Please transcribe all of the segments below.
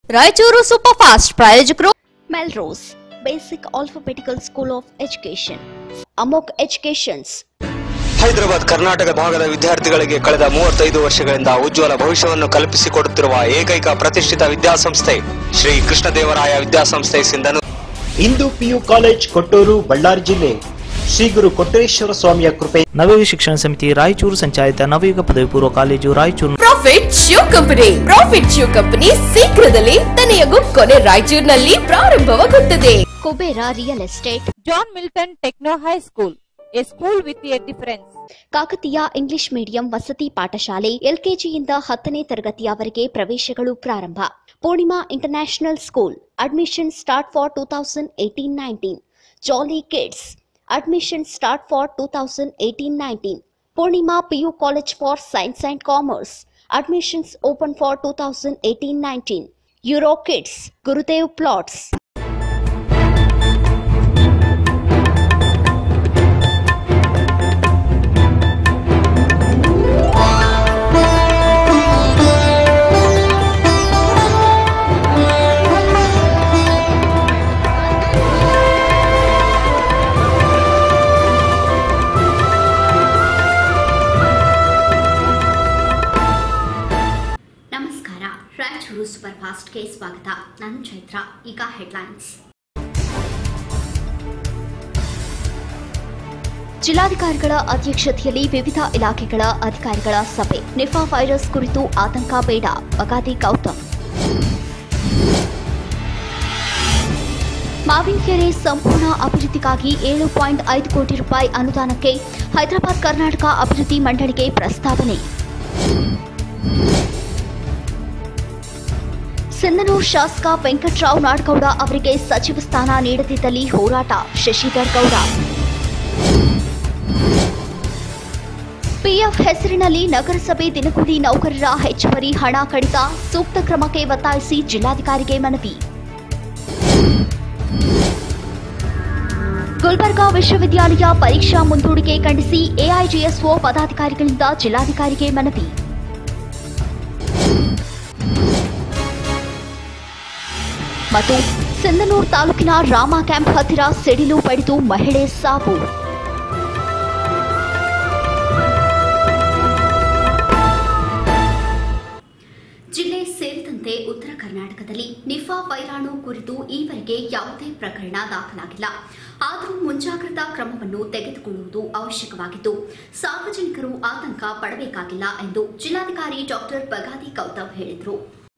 Raichur super fast ಪ್ರಾಯೋಜಕರು Melrose basic alphabetical school of education ಅಮೋಕ್ educations Hyderabad Karnataka ಭಾಗದ ವಿದ್ಯಾರ್ಥಿಗಳಿಗೆ ಕಳೆದ ಮೂವತ್ತೈದು ವರ್ಷಗಳಿಂದ ಉಜ್ವಲ ಭವಿಷ್ಯವನ್ನು ಕಲ್ಪಿಸಿಕೊಡುತ್ತಿರುವ ಏಕೈಕ ಪ್ರತಿಷ್ಠಿತ ವಿದ್ಯಾಸಂಸ್ಥೆ ಶ್ರೀ ಕೃಷ್ಣದೇವರಾಯ ವಿದ್ಯಾಸಂಸ್ಥೆ ಸಿಂಧನು ಇಂದು ಪಿಯು ಕಾಲೇಜ್ ಕೊಟ್ಟೂರು ಬಳ್ಳಾರಿ ಜಿಲ್ಲೆ ಶ್ರೀ ಗುರು ಕೊಟ್ಟರೇಶ್ವರ ಸ್ವಾಮಿಯ ಕೃಪೆ ನವಯುಗ ಶಿಕ್ಷಣ ಸಮಿತಿ ರಾಯಚೂರು ಸಂಚಾಲಿತ ನವಯುಗ ಪದವಿ ಪೂರ್ವ college Raichur profit shoe company profit shoe company ಶೀಘ್ರದಲ್ಲೇ ತನೆಯಗೂ ಕೊನೆ ರಾಯಚೂರಿನಲ್ಲಿ ಪ್ರಾರಂಭವಾಗುತ್ತದೆ Kubera real estate John Milton Techno High School, a school with a difference. Kakatiya English medium ವಸತಿ ಪಾಠಶಾಲೆ ಎಲ್ಕೆಜಿಯಿಂದ ಹತ್ತನೇ ತರಗತಿಯವರೆಗೆ ಪ್ರವೇಶಗಳು ಪ್ರಾರಂಭ Purnima international school admission start for two thousand eighteen nineteen jolly kids admission start for two thousand eighteen nineteen Purnima PU college for science and commerce admissions open for two thousand eighteen nineteen euro kids Gurudev plots ನಮಸ್ಕಾರ Raichur super ಫಾಸ್ಟ್ಗೆ ಸ್ವಾಗತ ನಾನು ಚೈತ್ರ ಈಗ headlines ಜಿಲ್ಲಾಧಿಕಾರಿಗಳ ಅಧ್ಯಕ್ಷತೆಯಲ್ಲಿ ವಿವಿಧ ಇಲಾಖೆಗಳ ಅಧಿಕಾರಿಗಳ ಸಭೆ ನಿಫಾ ವೈರಸ್ ಕುರಿತು ಆತಂಕ ಬೇಡ ಬಗಾದಿ ಗೌತಮ್ ಮಾವಿನಕೆರೆ ಸಂಪೂರ್ಣ ಅಭಿವೃದ್ಧಿಗಾಗಿ ಏಳು ಪಾಯಿಂಟ್ ಐದು ಕೋಟಿ ರೂಪಾಯಿ ಅನುದಾನಕ್ಕೆ ಹೈದರಾಬಾದ್ ಕರ್ನಾಟಕ ಅಭಿವೃದ್ಧಿ ಮಂಡಳಿಗೆ ಪ್ರಸ್ತಾವನೆ ಸಿಂಧನೂರು ಶಾಸಕ ವೆಂಕಟರಾವ್ ನಾಡಗೌಡ ಅವರಿಗೆ ಸಚಿವ ಸ್ಥಾನ ನೀಡದಿದ್ದಲ್ಲಿ ಹೋರಾಟ ಶಶಿಧರ್ ಗೌಡ ಪಿಎಫ್ ಹೆಸರಿನಲ್ಲಿ ನಗರಸಭೆ ದಿನಗೂಲಿ ನೌಕರರ ಹೆಚ್ಚುವರಿ ಹಣ ಕಡಿತ ಸೂಕ್ತ ಕ್ರಮಕ್ಕೆ ಒತ್ತಾಯಿಸಿ ಜಿಲ್ಲಾಧಿಕಾರಿಗೆ ಮನವಿ ಗುಲ್ಬರ್ಗಾ ವಿಶ್ವವಿದ್ಯಾಲಯ ಪರೀಕ್ಷಾ ಮುಂದೂಡಿಕೆ ಖಂಡಿಸಿ ಎಐಜಿಎಸ್ಒ ಪದಾಧಿಕಾರಿಗಳಿಂದ ಜಿಲ್ಲಾಧಿಕಾರಿಗೆ ಮನವಿ ಮತ್ತು ಸಿಂಧನೂರು ತಾಲೂಕಿನ ರಾಮ ಕ್ಯಾಂಪ್ ಹತ್ತಿರ ಸಿಡಿಲು ಬಡಿದು ಮಹಿಳೆ ಸಾವು ಜಿಲ್ಲೆ ಸೇರಿದಂತೆ ಉತ್ತರ ಕರ್ನಾಟಕದಲ್ಲಿ ನಿಫಾ ವೈರಾಣು ಕುರಿತು ಈವರೆಗೆ ಯಾವುದೇ ಪ್ರಕರಣ ದಾಖಲಾಗಿಲ್ಲ ಆದರೂ ಮುಂಜಾಗ್ರತಾ ಕ್ರಮವನ್ನು ತೆಗೆದುಕೊಳ್ಳುವುದು ಅವಶ್ಯಕವಾಗಿದ್ದು ಸಾರ್ವಜನಿಕರು ಆತಂಕ ಪಡಬೇಕಾಗಿಲ್ಲ ಎಂದು ಜಿಲ್ಲಾಧಿಕಾರಿ ಡಾಕ್ಟರ್ ಬಗಾದಿ ಗೌತಮ್ ಹೇಳಿದರು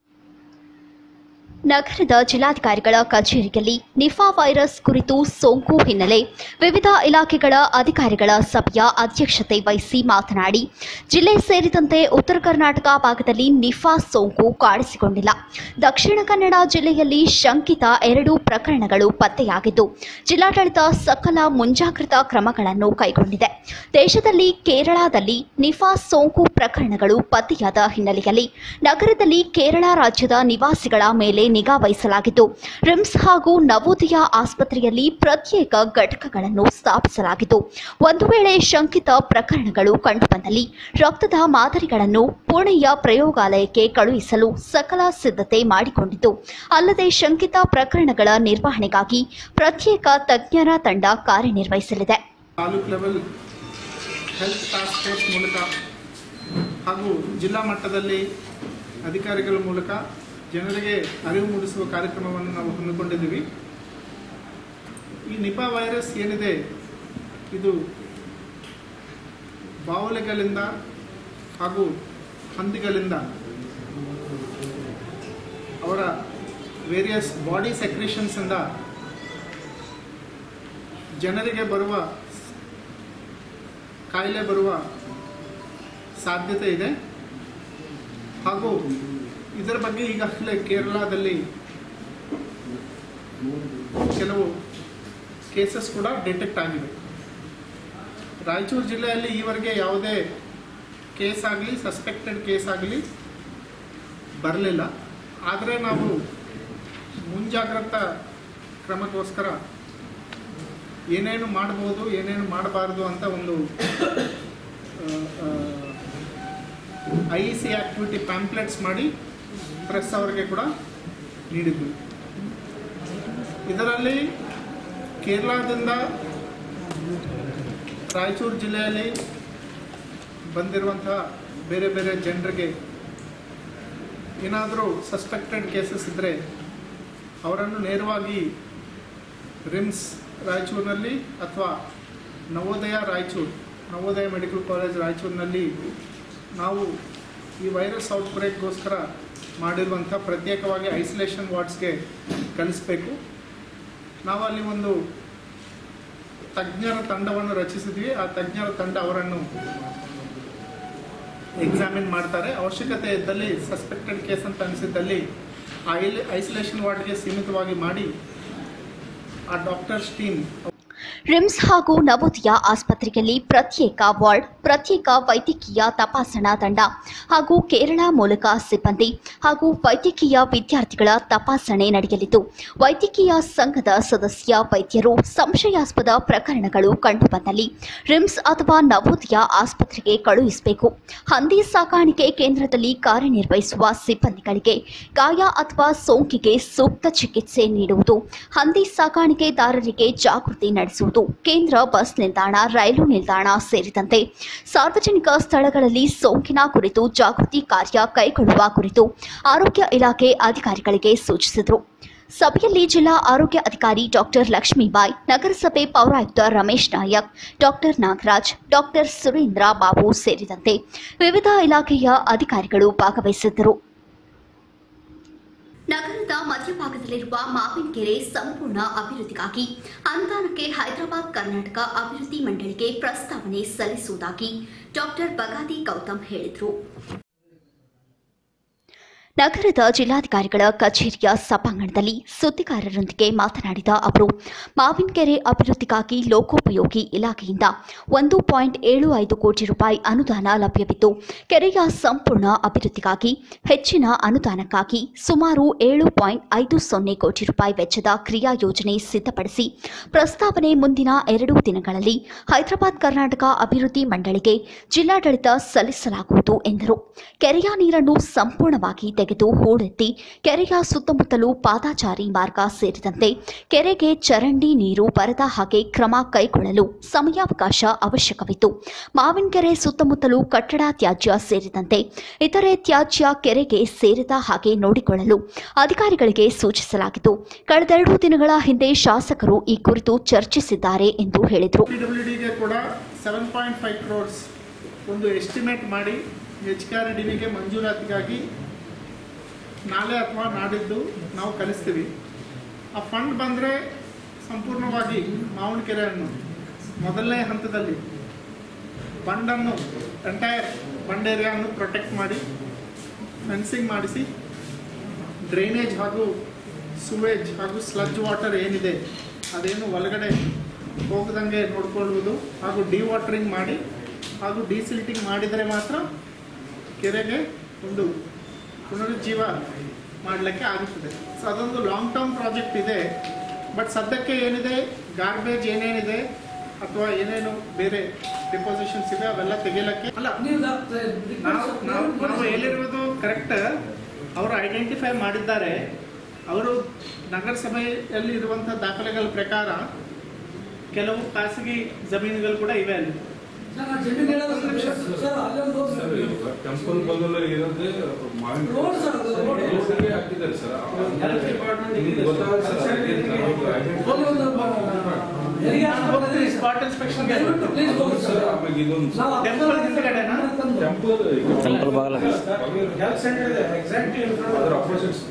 ನಗರದ ಜಿಲ್ಲಾಧಿಕಾರಿಗಳ ಕಚೇರಿಯಲ್ಲಿ ನಿಫಾ ವೈರಸ್ ಕುರಿತು ಸೋಂಕು ಹಿನ್ನೆಲೆ ವಿವಿಧ ಇಲಾಖೆಗಳ ಅಧಿಕಾರಿಗಳ ಸಭೆಯ ಅಧ್ಯಕ್ಷತೆ ವಹಿಸಿ ಮಾತನಾಡಿ ಜಿಲ್ಲೆ ಸೇರಿದಂತೆ ಉತ್ತರ ಕರ್ನಾಟಕ ಭಾಗದಲ್ಲಿ ನಿಫಾ ಸೋಂಕು ಕಾಣಿಸಿಕೊಂಡಿಲ್ಲ ದಕ್ಷಿಣ ಕನ್ನಡ ಜಿಲ್ಲೆಯಲ್ಲಿ ಶಂಕಿತ ಎರಡು ಪ್ರಕರಣಗಳು ಪತ್ತೆಯಾಗಿದ್ದು ಜಿಲ್ಲಾಡಳಿತ ಸಕಲ ಮುಂಜಾಗ್ರತಾ ಕ್ರಮಗಳನ್ನು ಕೈಗೊಂಡಿದೆ ದೇಶದಲ್ಲಿ ಕೇರಳದಲ್ಲಿ ನಿಫಾ ಸೋಂಕು ಪ್ರಕರಣಗಳು ಪತ್ತೆಯಾದ ಹಿನ್ನೆಲೆಯಲ್ಲಿ ನಗರದಲ್ಲಿ ಕೇರಳ ರಾಜ್ಯದ ನಿವಾಸಿಗಳ ಮೇಲೆ ನಿಗಾ ವಹಿಸಲಾಗಿದ್ದು ರಿಮ್ಸ್ ಹಾಗೂ ನವೋದಯ ಆಸ್ಪತ್ರೆಯಲ್ಲಿ ಪ್ರತ್ಯೇಕ ಘಟಕಗಳನ್ನು ಸ್ಥಾಪಿಸಲಾಗಿದ್ದು ಒಂದು ವೇಳೆ ಶಂಕಿತ ಪ್ರಕರಣಗಳು ಕಂಡುಬಂದಲ್ಲಿ ರಕ್ತದ ಮಾದರಿಗಳನ್ನು ಪುಣೆಯ ಪ್ರಯೋಗಾಲಯಕ್ಕೆ ಕಳುಹಿಸಲು ಸಕಲ ಸಿದ್ಧತೆ ಮಾಡಿಕೊಂಡಿದ್ದು ಅಲ್ಲದೆ ಶಂಕಿತ ಪ್ರಕರಣಗಳ ನಿರ್ವಹಣೆಗಾಗಿ ಪ್ರತ್ಯೇಕ ತಜ್ಞರ ತಂಡ ಕಾರ್ಯನಿರ್ವಹಿಸಲಿದೆ taluk level health task force ಮೂಲಕ ಹಾಗೂ ಜಿಲ್ಲಾ ಮಟ್ಟದಲ್ಲಿ ಅಧಿಕಾರಿಗಳ ಮೂಲಕ ಜನರಿಗೆ ಅರಿವು ಮೂಡಿಸುವ ಕಾರ್ಯಕ್ರಮವನ್ನು ನಾವು ಹಮ್ಮಿಕೊಂಡಿದ್ದೀವಿ ಈ ನಿಪಾ ವೈರಸ್ ಏನಿದೆ ಇದು ಬಾವಲಿಗಳಿಂದ ಹಾಗೂ ಹಂದಿಗಳಿಂದ ಅವರ ವೇರಿಯಸ್ ಬಾಡಿ ಸೆಕ್ರೇಷನ್ಸಿಂದ ಜನರಿಗೆ ಬರುವ ಕಾಯಿಲೆ ಬರುವ ಸಾಧ್ಯತೆ ಇದೆ ಹಾಗೂ ಇದರ ಬಗ್ಗೆ ಈಗಾಗಲೇ ಕೇರಳದಲ್ಲಿ ಕೆಲವು ಕೇಸಸ್ ಕೂಡ ಡಿಟೆಕ್ಟ್ ಆಗಿದೆ ರಾಯಚೂರು ಜಿಲ್ಲೆಯಲ್ಲಿ ಈವರೆಗೆ ಯಾವುದೇ ಕೇಸ್ ಆಗಲಿ ಸಸ್ಪೆಕ್ಟೆಡ್ ಕೇಸ್ ಆಗಲಿ ಬರಲಿಲ್ಲ ಆದರೆ ನಾವು ಮುಂಜಾಗ್ರತಾ ಕ್ರಮಕ್ಕೋಸ್ಕರ ಏನೇನು ಮಾಡ್ಬೋದು ಏನೇನು ಮಾಡಬಾರ್ದು ಅಂತ ಒಂದು ಐ ಸಿ ಆಕ್ಟಿವಿಟಿ ಪ್ಯಾಂಪ್ಲೆಟ್ಸ್ ಮಾಡಿ ಪ್ರೆಸ್ ಅವರಿಗೆ ಕೂಡ ನೀಡಿದ್ವಿ ಇದರಲ್ಲಿ ಕೇರಳದಿಂದ ರಾಯಚೂರು ಜಿಲ್ಲೆಯಲ್ಲಿ ಬಂದಿರುವಂತಹ ಬೇರೆ ಬೇರೆ ಜನರಿಗೆ ಏನಾದರೂ ಸಸ್ಪೆಕ್ಟೆಡ್ ಕೇಸಸ್ ಇದ್ದರೆ ಅವರನ್ನು ನೇರವಾಗಿ ರಿಮ್ಸ್ ರಾಯಚೂರಿನಲ್ಲಿ ಅಥವಾ ನವೋದಯ ರಾಯಚೂರು ನವೋದಯ ಮೆಡಿಕಲ್ ಕಾಲೇಜ್ ರಾಯಚೂರಿನಲ್ಲಿ ನಾವು ಈ ವೈರಸ್ ಔಟ್ಬ್ರೇಕ್ಗೋಸ್ಕರ ಮಾಡಿರುವಂಥ ಪ್ರತ್ಯೇಕವಾಗಿ ಐಸೋಲೇಷನ್ ವಾರ್ಡ್ಸ್ಗೆ ಕಳಿಸ್ಬೇಕು ನಾವು ಅಲ್ಲಿ ಒಂದು ತಜ್ಞರ ತಂಡವನ್ನು ರಚಿಸಿದ್ವಿ ಆ ತಜ್ಞರ ತಂಡ ಅವರನ್ನು ಎಕ್ಸಾಮಿನ್ ಮಾಡ್ತಾರೆ ಅವಶ್ಯಕತೆ ಇದ್ದಲ್ಲಿ ಸಸ್ಪೆಕ್ಟೆಡ್ ಕೇಸ್ ಅಂತ ಅನಿಸಿದ್ದಲ್ಲಿ ಆ ಐಸೋಲೇಷನ್ ವಾರ್ಡ್ಗೆ ಸೀಮಿತವಾಗಿ ಮಾಡಿ ಆ ಡಾಕ್ಟರ್ಸ್ ಟೀಮ್ ರಿಮ್ಸ್ ಹಾಗೂ ನವೋದಯ ಆಸ್ಪತ್ರೆಯಲ್ಲಿ ಪ್ರತ್ಯೇಕ ವಾರ್ಡ್ ಪ್ರತ್ಯೇಕ ವೈದ್ಯಕೀಯ ತಪಾಸಣಾ ತಂಡ ಹಾಗೂ ಕೇರಳ ಮೂಲಕ ಸಿಬ್ಬಂದಿ ಹಾಗೂ ವೈದ್ಯಕೀಯ ವಿದ್ಯಾರ್ಥಿಗಳ ತಪಾಸಣೆ ನಡೆಯಲಿದ್ದು ವೈದ್ಯಕೀಯ ಸಂಘದ ಸದಸ್ಯ ವೈದ್ಯರು ಸಂಶಯಾಸ್ಪದ ಪ್ರಕರಣಗಳು ಕಂಡುಬಂದಲ್ಲಿ ರಿಮ್ಸ್ ಅಥವಾ ನವೋದಯ ಆಸ್ಪತ್ರೆಗೆ ಕಳುಹಿಸಬೇಕು ಹಂದಿ ಸಾಕಾಣಿಕೆ ಕೇಂದ್ರದಲ್ಲಿ ಕಾರ್ಯನಿರ್ವಹಿಸುವ ಸಿಬ್ಬಂದಿಗಳಿಗೆ ಗಾಯ ಅಥವಾ ಸೋಂಕಿಗೆ ಸೂಕ್ತ ಚಿಕಿತ್ಸೆ ನೀಡುವುದು ಹಂದಿ ಸಾಕಾಣಿಕೆದಾರರಿಗೆ ಜಾಗೃತಿ ನಡೆಸುವುದು ಕೇಂದ್ರ ಬಸ್ ನಿಲ್ದಾಣ ರೈಲು ನಿಲ್ದಾಣ ಸೇರಿದಂತೆ ಸಾರ್ವಜನಿಕ ಸ್ಥಳಗಳಲ್ಲಿ ಸೋಂಕಿನ ಕುರಿತು ಜಾಗೃತಿ ಕಾರ್ಯ ಕೈಗೊಳ್ಳುವ ಕುರಿತು ಆರೋಗ್ಯ ಇಲಾಖೆ ಅಧಿಕಾರಿಗಳಿಗೆ ಸೂಚಿಸಿದರು ಸಭೆಯಲ್ಲಿ ಜಿಲ್ಲಾ ಆರೋಗ್ಯ ಅಧಿಕಾರಿ ಡಾಕ್ಟರ್ ಲಕ್ಷ್ಮೀಬಾಯಿ ನಗರಸಭೆ ಪೌರಾಯುಕ್ತ ರಮೇಶ್ ನಾಯಕ್ ಡಾಕ್ಟರ್ ನಾಗರಾಜ್ ಡಾಕ್ಟರ್ ಸುರೇಂದ್ರ ಬಾಬು ಸೇರಿದಂತೆ ವಿವಿಧ ಇಲಾಖೆಯ ಅಧಿಕಾರಿಗಳು ಭಾಗವಹಿಸಿದ್ದರು ನಗರದ ಮಧ್ಯಭಾಗದಲ್ಲಿರುವ ಮಾವಿನಕೆರೆ ಸಂಪೂರ್ಣ ಅಭಿವೃದ್ಧಿಗಾಗಿ ಅನುದಾನಕ್ಕೆ ಹೈದರಾಬಾದ್ ಕರ್ನಾಟಕ ಅಭಿವೃದ್ಧಿ ಮಂಡಳಿಗೆ ಪ್ರಸ್ತಾವನೆ ಸಲ್ಲಿಸುವುದಾಗಿ ಡಾಕ್ಟರ್ ಬಗಾದಿ ಗೌತಮ್ ಹೇಳಿದರು ನಗರದ ಜಿಲ್ಲಾಧಿಕಾರಿಗಳ ಕಚೇರಿಯ ಸಭಾಂಗಣದಲ್ಲಿ ಸುದ್ದಿಗಾರರೊಂದಿಗೆ ಮಾತನಾಡಿದ ಅವರು ಮಾವಿನಕೆರೆ ಅಭಿವೃದ್ಧಿಗಾಗಿ ಲೋಕೋಪಯೋಗಿ ಇಲಾಖೆಯಿಂದ ಒಂದು ಪಾಯಿಂಟ್ ಏಳು ಐದು ಕೋಟಿ ರೂಪಾಯಿ ಅನುದಾನ ಲಭ್ಯವಿದ್ದು ಕೆರೆಯ ಸಂಪೂರ್ಣ ಅಭಿವೃದ್ಧಿಗಾಗಿ ಹೆಚ್ಚಿನ ಅನುದಾನಕ್ಕಾಗಿ ಸುಮಾರು ಏಳು ಪಾಯಿಂಟ್ ಐದು ಸೊನ್ನೆ ಕೋಟಿ ರೂಪಾಯಿ ವೆಚ್ಚದ ಕ್ರಿಯಾ ಯೋಜನೆ ಸಿದ್ಧಪಡಿಸಿ ಪ್ರಸ್ತಾವನೆ ಮುಂದಿನ ಎರಡು ದಿನಗಳಲ್ಲಿ ಹೈದರಾಬಾದ್ ಕರ್ನಾಟಕ ಅಭಿವೃದ್ಧಿ ಮಂಡಳಿಗೆ ಜಿಲ್ಲಾಡಳಿತ ಸಲ್ಲಿಸಲಾಗುವುದು ಎಂದರು ಕೆರೆಯ ನೀರನ್ನು ಸಂಪೂರ್ಣವಾಗಿ ತೆಗೆದು ಹೂಳೆತ್ತಿ ಕೆರೆಯ ಸುತ್ತಮುತ್ತಲೂ ಪಾದಾಚಾರಿ ಮಾರ್ಗ ಸೇರಿದಂತೆ ಕೆರೆಗೆ ಚರಂಡಿ ನೀರು ಬರದ ಹಾಗೆ ಕ್ರಮ ಕೈಗೊಳ್ಳಲು ಸಮಯಾವಕಾಶ ಅವಶ್ಯಕವಿತ್ತು ಮಾವಿನಕೆರೆ ಸುತ್ತಮುತ್ತಲೂ ಕಟ್ಟಡ ತ್ಯಾಜ್ಯ ಸೇರಿದಂತೆ ಇತರೆ ತ್ಯಾಜ್ಯ ಕೆರೆಗೆ ಸೇರಿದ ಹಾಗೆ ನೋಡಿಕೊಳ್ಳಲು ಅಧಿಕಾರಿಗಳಿಗೆ ಸೂಚಿಸಲಾಗಿತ್ತು ಕಳೆದೆರಡು ದಿನಗಳ ಹಿಂದೆ ಶಾಸಕರು ಈ ಕುರಿತು ಚರ್ಚಿಸಿದ್ದಾರೆ ಎಂದು ಹೇಳಿದರು ಪಿ ಡಬ್ಲ್ಯೂ ಡಿಗೆ ಕೂಡ ಸೆವೆನ್ ಪಾಯಿಂಟ್ ಫೈವ್ ಕ್ರೋರ್ಸ್ ಒಂದು ಎಸ್ಟಿಮೇಟ್ ಮಾಡಿ ಎಚ್ ಕೆ ಆರ್ ಡಿ ವಿಗೆ ಮಂಜೂರಾತಿಗಾಗಿ ನಾಳೆ ಅಥವಾ ನಾಡಿದ್ದು ನಾವು ಕಲಿಸ್ತೀವಿ ಆ ಫಂಡ್ ಬಂದರೆ ಸಂಪೂರ್ಣವಾಗಿ ಮಾವನಕೆರೆಯನ್ನು ಮೊದಲನೇ ಹಂತದಲ್ಲಿ ಬಂಡನ್ನು ಎಂಟೈರ್ ಬಂಡ್ ಏರಿಯಾವನ್ನು ಪ್ರೊಟೆಕ್ಟ್ ಮಾಡಿ ಫೆನ್ಸಿಂಗ್ ಮಾಡಿಸಿ ಡ್ರೈನೇಜ್ ಹಾಗೂ ಸುವೇಜ್ ಹಾಗೂ ಸ್ಲಜ್ ವಾಟರ್ ಏನಿದೆ ಅದೇನು ಒಳಗಡೆ ಹೋಗದಂಗೆ ನೋಡ್ಕೊಳ್ಳುವುದು ಹಾಗೂ ಡಿವಾಟರಿಂಗ್ ಮಾಡಿ ಹಾಗೂ ಡಿಸಿಲ್ಟಿಂಗ್ ಮಾಡಿದರೆ ಮಾತ್ರ ಕೆರೆಗೆ ಒಂದು ಪುನರುಜ್ಜೀವ ಮಾಡಲಿಕ್ಕೆ ಆಗುತ್ತದೆ ಸೊ ಅದೊಂದು ಲಾಂಗ್ ಟರ್ಮ್ ಪ್ರಾಜೆಕ್ಟ್ ಇದೆ ಬಟ್ ಸದ್ಯಕ್ಕೆ ಏನಿದೆ ಗಾರ್ಬೇಜ್ ಏನೇನಿದೆ ಅಥವಾ ಏನೇನು ಬೇರೆ ಡಿಪಾಸಿಷನ್ಸ್ ಇದೆ ಅವೆಲ್ಲ ತೆಗಿಯಲಿಕ್ಕೆ ಅಲ್ಲ ನಾವು ನಾವು ನಾವು ಹೇಳಿರುವುದು ಕರೆಕ್ಟ್ ಅವರು ಐಡೆಂಟಿಫೈ ಮಾಡಿದ್ದಾರೆ ಅವರು ನಗರಸಭೆಯಲ್ಲಿ ಇರುವಂಥ ದಾಖಲೆಗಳ ಪ್ರಕಾರ ಕೆಲವು ಖಾಸಗಿ ಜಮೀನುಗಳು ಕೂಡ ಇವೆ ಅಲ್ಲಿ ಟೆಂಪಲ್ ಬದಲು ಇರೋದೇ ಮಾವಿನ ರೋಡ್ ಸರ್ ಅದು, ರೋಡ್. ರೋಡ್ಗೆ ಹಾಕಿದ್ದಾರೆ ಸರ್ ನಿಮ್ಗೆ ಗೊತ್ತಾಗುತ್ತೆ ಸರ್ ಅದೇನು ಸರ್, ಅವ್ರು identify ಸ್ಪಾಟ್ ಇನ್ಸ್ಪೆಕ್ಷನ್ಗೆ ಸರ್ ಆಮೇಲೆ ಇದೊಂದು ಸರ್ ಟೆಂಪಲ್ ಹಿಂದ್ಗಡೆನಾ ಟೆಂಪಲ್ ಟೆಂಪಲ್ ಬಾಗಲ ಅದರ ಅಪೋಸಿಟ್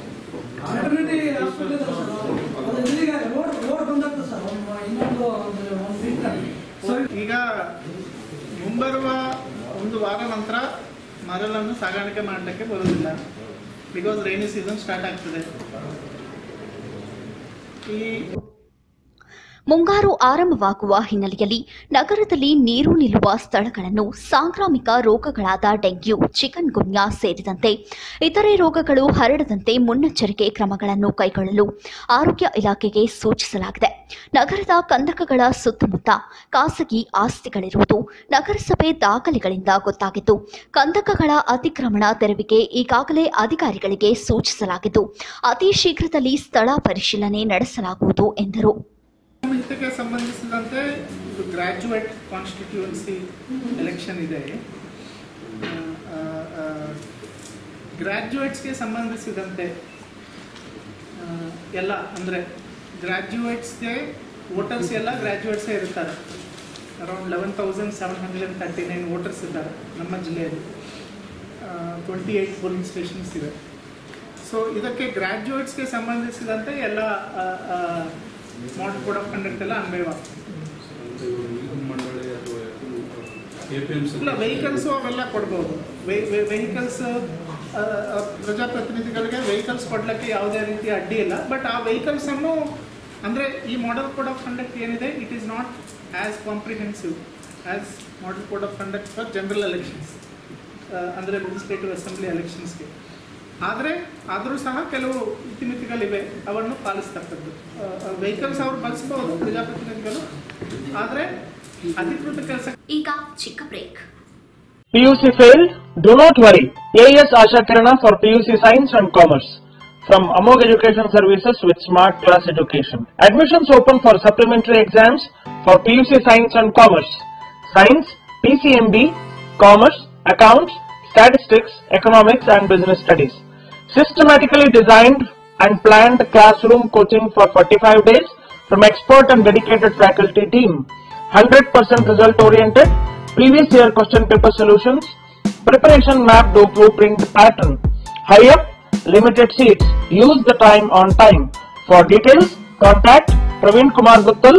ಈಗ ಮುಂಬರುವ ಒಂದು ವಾರ ನಂತರ ಮರಳನ್ನು ಸಾಗಾಣಿಕೆ ಮಾಡಲಿಕ್ಕೆ ಬರುವುದಿಲ್ಲ ಬಿಕಾಸ್ ರೈನಿ ಸೀಸನ್ ಸ್ಟಾರ್ಟ್ ಆಗ್ತದೆ ಈ ಮುಂಗಾರು ಆರಂಭವಾಗುವ ಹಿನ್ನೆಲೆಯಲ್ಲಿ ನಗರದಲ್ಲಿ ನೀರು ನಿಲ್ಲುವ ಸ್ಥಳಗಳನ್ನು ಸಾಂಕ್ರಾಮಿಕ ರೋಗಗಳಾದ ಡೆಂಗ್ಯೂ ಚಿಕನ್ ಗುನ್ಯಾ ಸೇರಿದಂತೆ ಇತರೆ ರೋಗಗಳು ಹರಡದಂತೆ ಮುನ್ನೆಚ್ಚರಿಕೆ ಕ್ರಮಗಳನ್ನು ಕೈಗೊಳ್ಳಲು ಆರೋಗ್ಯ ಇಲಾಖೆಗೆ ಸೂಚಿಸಲಾಗಿದೆ ನಗರದ ಕಂದಕಗಳ ಸುತ್ತಮುತ್ತ ಖಾಸಗಿ ಆಸ್ತಿಗಳಿರುವುದು ನಗರಸಭೆ ದಾಖಲೆಗಳಿಂದ ಗೊತ್ತಾಗಿದ್ದು ಕಂದಕಗಳ ಅತಿಕ್ರಮಣ ತೆರವಿಗೆ ಈಗಾಗಲೇ ಅಧಿಕಾರಿಗಳಿಗೆ ಸೂಚಿಸಲಾಗಿದ್ದು ಅತಿ ಶೀಘ್ರದಲ್ಲಿ ಸ್ಥಳ ಪರಿಶೀಲನೆ ನಡೆಸಲಾಗುವುದು ಎಂದರು ಸಂಹಿತೆಗೆ ಸಂಬಂಧಿಸಿದಂತೆ ಇದು ಗ್ರ್ಯಾಜುಯೇಟ್ ಕಾನ್ಸ್ಟಿಟ್ಯೂನ್ಸಿ ಎಲೆಕ್ಷನ್ ಇದೆ ಗ್ರ್ಯಾಜುಯೇಟ್ಸ್ಗೆ ಸಂಬಂಧಿಸಿದಂತೆ ಆ, ಎಲ್ಲ ಅಂದರೆ ಗ್ರ್ಯಾಜುಯೇಟ್ಸ್ಗೆ ವೋಟರ್ಸ್ ಎಲ್ಲ ಗ್ರ್ಯಾಜುಯೇಟ್ಸೇ ಇರ್ತಾರೆ around eleven thousand seven hundred and thirty nine voters ಇದ್ದಾರೆ ನಮ್ಮ ಜಿಲ್ಲೆಯಲ್ಲಿ ಟ್ವೆಂಟಿ ಏಯ್ಟ್ ಪೋಲಿಂಗ್ ಸ್ಟೇಷನ್ಸ್ ಇವೆ ಸೊ ಇದಕ್ಕೆ ಗ್ರ್ಯಾಜುಯೇಟ್ಸ್ಗೆ ಸಂಬಂಧಿಸಿದಂತೆ ಎಲ್ಲ ಮಾಡಲ್ ಕೋಡ್ ಆಫ್ ಕಂಡಕ್ಟ್ ಎಲ್ಲ ಅನ್ವಯವಾಗ್ತದೆ ಮಂಡಳಿ ಅಥವಾ ಎ ಪಿ ಎಂ ಇಲ್ಲ ವೆಹಿಕಲ್ಸು ಅವೆಲ್ಲ ಕೊಡ್ಬೋದು ವೆಹಿಕಲ್ಸ್ ಪ್ರಜಾಪ್ರತಿನಿಧಿಗಳಿಗೆ ವೆಹಿಕಲ್ಸ್ ಕೊಡ್ಲಿಕ್ಕೆ ಯಾವುದೇ ರೀತಿಯ ಅಡ್ಡಿ ಇಲ್ಲ ಬಟ್ ಆ ವೆಹಿಕಲ್ಸ್ ಅನ್ನು ಅಂದ್ರೆ ಈ ಮಾಡೆಲ್ ಕೋಡ್ ಆಫ್ ಕಂಡಕ್ಟ್ ಏನಿದೆ it is not as comprehensive as model code of conduct for general elections ಅಂದರೆ ಲೆಜಿಸ್ಲೇಟಿವ್ ಅಸೆಂಬ್ಲಿ ಎಲೆಕ್ಷನ್ಸ್ಗೆ ಆದರೆ ಆದರೂ ಸಹ ಕೆಲವು ಇತಿಮಿತಿಗಳಿವೆ ಅವನ್ನು ಪಾಲಿಸ್ತಕ್ಕದ್ದು ವೆಹಿಕಲ್ಸ್ ಅವ್ರು ಬಳಸ್ಬೋದು ಪ್ರಜಾಪ್ರತಿನಿಧಿಗಳು ಆದರೆ ಅಧಿಕೃತ ಕೆಲಸ ಈಗ ಚಿಕ್ಕ break PUC failed? Do not worry. AES Asha Kirana for PUC Science and Commerce from Amog Education Services with Smart Class Education. Admissions open for supplementary exams for PUC Science and Commerce. Science, PCMB, Commerce, Accounts, Statistics, Economics and Business Studies. Systematically designed and planned classroom coaching for 45 days from expert and dedicated faculty team. 100% result oriented, previous year question paper solutions, preparation map to blueprint pattern. High up, limited seats. Use the time on time. For details, contact Praveen Kumar Guttal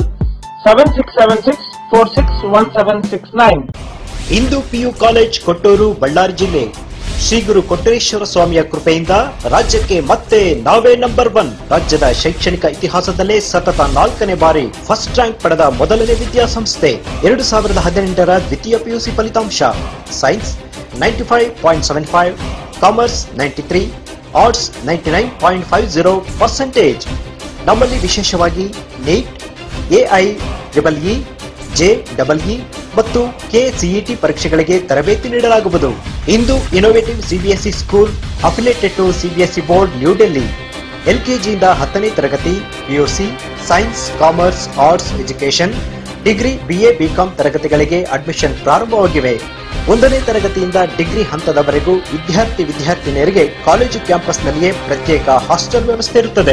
7676 461769. Indu PU college Kotturu Ballari ಜಿಲ್ಲೆ ಶ್ರೀ ಗುರು ಕೊಟ್ಟರೇಶ್ವರ ಸ್ವಾಮಿಯ ಕೃಪೆಯಿಂದ ರಾಜ್ಯಕ್ಕೆ ಮತ್ತೆ ನಾವೇ number one ರಾಜ್ಯದ ಶೈಕ್ಷಣಿಕ ಇತಿಹಾಸದಲ್ಲೇ ಸತತ ನಾಲ್ಕನೇ ಬಾರಿ ಫಸ್ಟ್ ರ್ಯಾಂಕ್ ಪಡೆದ ಮೊದಲನೇ ವಿದ್ಯಾಸಂಸ್ಥೆ ಎರಡು ಸಾವಿರದ ಹದಿನೆಂಟರ ದ್ವಿತೀಯ ಪಿಯುಸಿ ಫಲಿತಾಂಶ science ninety five point seven five commerce ninety three arts ninety nine point five zero percentage ನಮ್ಮಲ್ಲಿ ವಿಶೇಷವಾಗಿ NEET AI triple E J double E ಮತ್ತು ಕೆಸಿಇಟಿ ಪರೀಕ್ಷೆಗಳಿಗೆ ತರಬೇತಿ ನೀಡಲಾಗುವುದು Indu innovative CBSE school affiliated to CBSE board new Delhi ಎಲ್ಕೆಜಿಯಿಂದ ಹತ್ತನೇ ತರಗತಿ PUC science commerce arts education degree BA BCom ತರಗತಿಗಳಿಗೆ ಅಡ್ಮಿಷನ್ ಪ್ರಾರಂಭವಾಗಿವೆ ಒಂದನೇ ತರಗತಿಯಿಂದ ಡಿಗ್ರಿ ಹಂತದವರೆಗೂ ವಿದ್ಯಾರ್ಥಿ ವಿದ್ಯಾರ್ಥಿನಿಯರಿಗೆ ಕಾಲೇಜು ಕ್ಯಾಂಪಸ್ನಲ್ಲಿಯೇ ಪ್ರತ್ಯೇಕ ಹಾಸ್ಟೆಲ್ ವ್ಯವಸ್ಥೆ ಇರುತ್ತದೆ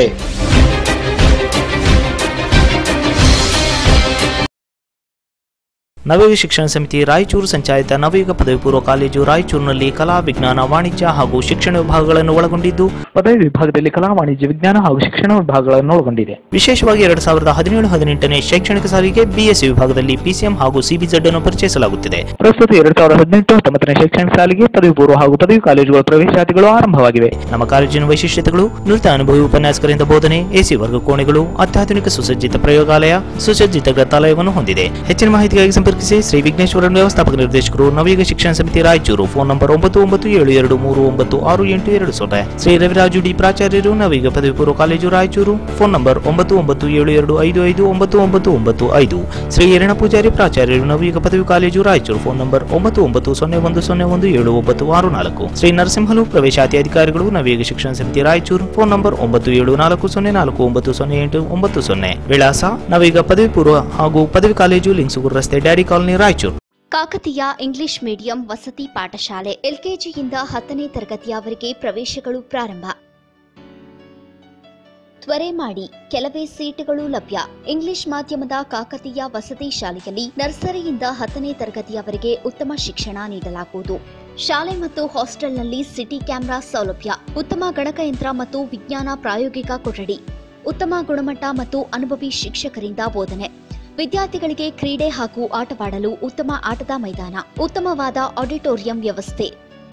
ನವಯುಗ ಶಿಕ್ಷಣ ಸಮಿತಿ ರಾಯಚೂರು ಸಂಚಾಲಿತ ನವಯುಗ ಪದವಿ ಪೂರ್ವ ಕಾಲೇಜು ರಾಯಚೂರಿನಲ್ಲಿ ಕಲಾ ವಿಜ್ಞಾನ ವಾಣಿಜ್ಯ ಹಾಗೂ ಶಿಕ್ಷಣ ವಿಭಾಗಗಳನ್ನು ಒಳಗೊಂಡಿದ್ದು ಪದವಿ ವಿಭಾಗದಲ್ಲಿ ಕಲಾ ವಾಣಿಜ್ಯ ವಿಜ್ಞಾನ ಹಾಗೂ ಶಿಕ್ಷಣ ವಿಭಾಗಗಳನ್ನು ಒಳಗೊಂಡಿದೆ ವಿಶೇಷವಾಗಿ ಎರಡ್ ಸಾವಿರದ ಹದಿನೇಳು ಹದಿನೆಂಟನೇ ಶೈಕ್ಷಣಿಕ ಸಾಲಿಗೆ ಬಿಎಸ್ಸಿ ವಿಭಾಗದಲ್ಲಿ ಪಿಸಿಎಂ ಹಾಗೂ ಸಿಬಿಜೆಡ್ ಅನ್ನು ಪರಿಚಯಿಸಲಾಗುತ್ತಿದೆ ಪ್ರಸ್ತುತ ಎರಡ್ ಸಾವಿರದ ಹದಿನೆಂಟು ಹತ್ತೊಂಬತ್ತನೇ ಶೈಕ್ಷಣಿಕ ಸಾಲಿಗೆ ಪದವಿ ಪೂರ್ವ ಹಾಗೂ ಪದವಿ ಕಾಲೇಜುಗಳ ಪ್ರವೇಶಾತಿಗಳು ಆರಂಭವಾಗಿವೆ ನಮ್ಮ ಕಾಲೇಜಿನ ವೈಶಿಷ್ಟ್ಯತೆಗಳು ನುರಿತ ಅನುಭವಿ ಉಪನ್ಯಾಸಕರಿಂದ ಬೋಧನೆ ಎಸಿ ವರ್ಗ ಕೋಣೆಗಳು ಅತ್ಯಾಧುನಿಕ ಸುಸಜ್ಜಿತ ಪ್ರಯೋಗಾಲಯ ಸುಸಜ್ಜಿತ ಗ್ರಂಥಾಲಯವನ್ನು ಹೊಂದಿದೆ ಹೆಚ್ಚಿನ ಮಾಹಿತಿಗಾಗಿ ಸಂಪರ್ಕಿಸಿ ಶ್ರೀ ವಿಘ್ನೇಶ್ವರನ್ ವ್ಯವಸ್ಥಾಪಕ ನಿರ್ದೇಶಕರು ನವಯುಗ ಶಿಕ್ಷಣ ಸಮಿತಿ ರಾಯಚೂರು ಫೋನ್ ನಂಬರ್ ಒಂಬತ್ತು ಒಂಬತ್ತು ಏಳು ಎರಡು ಮೂರು ಒಂಬತ್ತು ಆರು ಎಂಟು ಎರಡು ಸೊನ್ನೆ ಶ್ರೀ ರವಿರಾಜು ಡಿ ಪ್ರಾಚಾರ್ಯರು ನವಯುಗ ಪದವಿ ಪೂರ್ವ ಕಾಲೇಜು ರಾಯಚೂರು ಫೋನ್ ನಂಬರ್ ಒಂಬತ್ತು ಒಂಬತ್ತು ಏಳು ಎರಡು ಐದು ಐದು ಒಂಬತ್ತು ಒಂಬತ್ತು ಒಂಬತ್ತು ಐದು ಶ್ರೀ ಯರಣ ಪೂಜಾರಿ ಪ್ರಾಚಾರ್ಯರು ನವಯುಗ ಪದವಿ ಕಾಲೇಜು ರಾಯಚೂರು ಫೋನ್ ನಂಬರ್ ಒಂಬತ್ತು ಒಂಬತ್ತು ಸೊನ್ನೆ ಒಂದು ಸೊನ್ನೆ ಒಂದು ಏಳು ಒಂಬತ್ತು ಆರು ನಾಲ್ಕು ಶ್ರೀ ನರಸಿಂಹಲು ಪ್ರವೇಶಾತಿ ಅಧಿಕಾರಿಗಳು ನವಯುಗ ಶಿಕ್ಷಣ ಸಮಿತಿ ರಾಯಚೂರು ಫೋನ್ ನಂಬರ್ ಒಂಬತ್ತು ಏಳು ನಾಲ್ಕು ಸೊನ್ನೆ ನಾಲ್ಕು ಒಂಬತ್ತು ಸೊನ್ನೆ ಎಂಟು ಒಂಬತ್ತು ಸೊನ್ನೆ ವಿಳಾಸ ನವೀಗ ಪದವಿ ಪೂರ್ವ ಹಾಗೂ ಪದವಿ ಕಾಲೇಜು ಲಿಂಗ್ಸುಗೂರು ರಸ್ತೆ daddy colony Raichur Kakatiya English medium ವಸತಿ ಪಾಠಶಾಲೆ ಎಲ್ಕೆಜಿಯಿಂದ ಹತ್ತನೇ ತರಗತಿಯವರೆಗೆ ಪ್ರವೇಶಗಳು ಪ್ರಾರಂಭ ತ್ವರೆ ಮಾಡಿ ಕೆಲವೇ ಸೀಟುಗಳು ಲಭ್ಯ ಇಂಗ್ಲಿಷ್ ಮಾಧ್ಯಮದ ಕಾಕತೀಯ ವಸತಿ ಶಾಲೆಯಲ್ಲಿ ನರ್ಸರಿಯಿಂದ ಹತ್ತನೇ ತರಗತಿಯವರೆಗೆ ಉತ್ತಮ ಶಿಕ್ಷಣ ನೀಡಲಾಗುವುದು ಶಾಲೆ ಮತ್ತು ಹಾಸ್ಟೆಲ್ನಲ್ಲಿ ಸಿಟಿ ಕ್ಯಾಮೆರಾ ಸೌಲಭ್ಯ ಉತ್ತಮ ಗಣಕಯಂತ್ರ ಮತ್ತು ವಿಜ್ಞಾನ ಪ್ರಾಯೋಗಿಕ ಕೊಠಡಿ ಉತ್ತಮ ಗುಣಮಟ್ಟ ಮತ್ತು ಅನುಭವಿ ಶಿಕ್ಷಕರಿಂದ ಬೋಧನೆ ವಿದ್ಯಾರ್ಥಿಗಳಿಗೆ ಕ್ರೀಡೆ ಹಾಗೂ ಆಟವಾಡಲು ಉತ್ತಮ ಆಟದ ಮೈದಾನ ಉತ್ತಮವಾದ ಆಡಿಟೋರಿಯಂ ವ್ಯವಸ್ಥೆ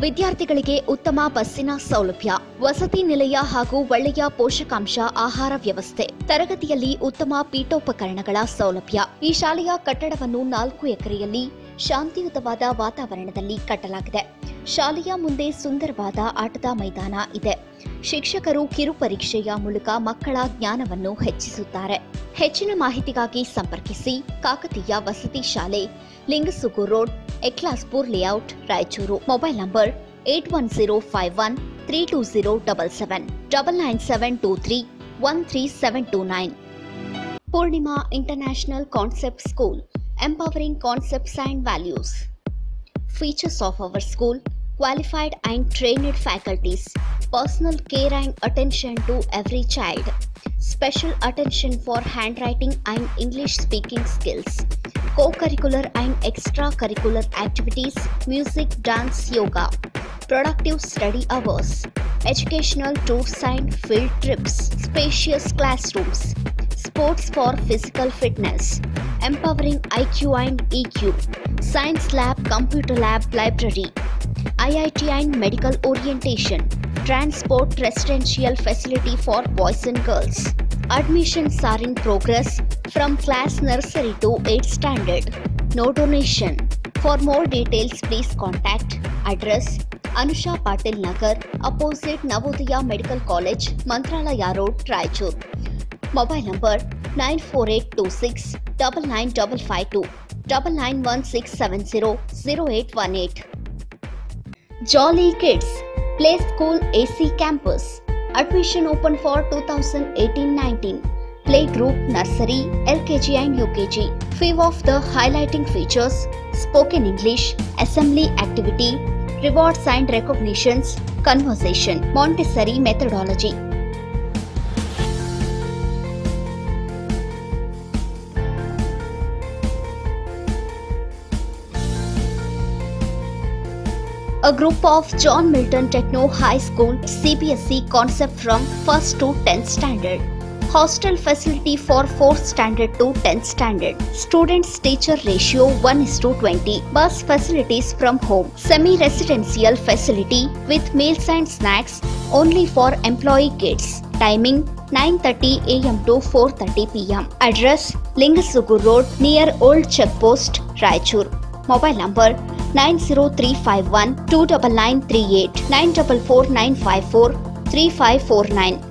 ವಿದ್ಯಾರ್ಥಿಗಳಿಗೆ ಉತ್ತಮ ಬಸ್ಸಿನ ಸೌಲಭ್ಯ ವಸತಿ ನಿಲಯ ಹಾಗೂ ಒಳ್ಳೆಯ ಪೋಷಕಾಂಶ ಆಹಾರ ವ್ಯವಸ್ಥೆ ತರಗತಿಯಲ್ಲಿ ಉತ್ತಮ ಪೀಠೋಪಕರಣಗಳ ಸೌಲಭ್ಯ ಈ ಶಾಲೆಯ ಕಟ್ಟಡವನ್ನು ನಾಲ್ಕು ಎಕರೆಯಲ್ಲಿ ಶಾಂತಿಯುತವಾದ ವಾತಾವರಣದಲ್ಲಿ ಕಟ್ಟಲಾಗಿದೆ ಶಾಲೆಯ ಮುಂದೆ ಸುಂದರವಾದ ಆಟದ ಮೈದಾನ ಇದೆ ಶಿಕ್ಷಕರು ಕಿರು ಪರೀಕ್ಷೆಯ ಮೂಲಕ ಮಕ್ಕಳ ಜ್ಞಾನವನ್ನು ಹೆಚ್ಚಿಸುತ್ತಾರೆ ಹೆಚ್ಚಿನ ಮಾಹಿತಿಗಾಗಿ ಸಂಪರ್ಕಿಸಿ ಕಾಕತೀಯ ವಸತಿ ಶಾಲೆ Lingsugur road Eklaspur layout Raichur mobile number eight one zero five one three two zero double seven double nine seven two three one three seven two nine Purnima international concept school empowering concepts and values. Features of our school qualified and trained faculties, personal care and attention to every child, special attention for handwriting and English speaking skills, co curricular and extracurricular activities, music, dance, yoga, productive study hours, educational tours and field trips, spacious classrooms, sports for physical fitness, empowering IQ and EQ, science lab, computer lab, library, IIT and medical orientation, transport residential facility for boys and girls. Admissions are in progress from class nursery to 8th standard. No donation. For more details, please contact address Anusha Patil Nagar, opposite Navodaya Medical College, Mantralaya Road, Raichur. Mobile number 94826 99552 991670 0818. Jolly Kids Play School AC Campus. Admission open for 2018-19. Playgroup Nursery, LKG and UKG. Few of the highlighting features spoken English, assembly activity, rewards and recognitions, conversation, Montessori methodology. a group of John Milton Techno High School CBSE concept from 1st to 10th standard. Hostel facility for 4th standard to 10th standard. Students teacher ratio 1 is to 20. Bus facilities from home. Semi residential facility with meals and snacks only for employee kids. Timing 9:30 am to 4:30 pm. Address Lingasugu Road near Old Checkpost, Raichur. Mobile number 90351 29938 944954 3549.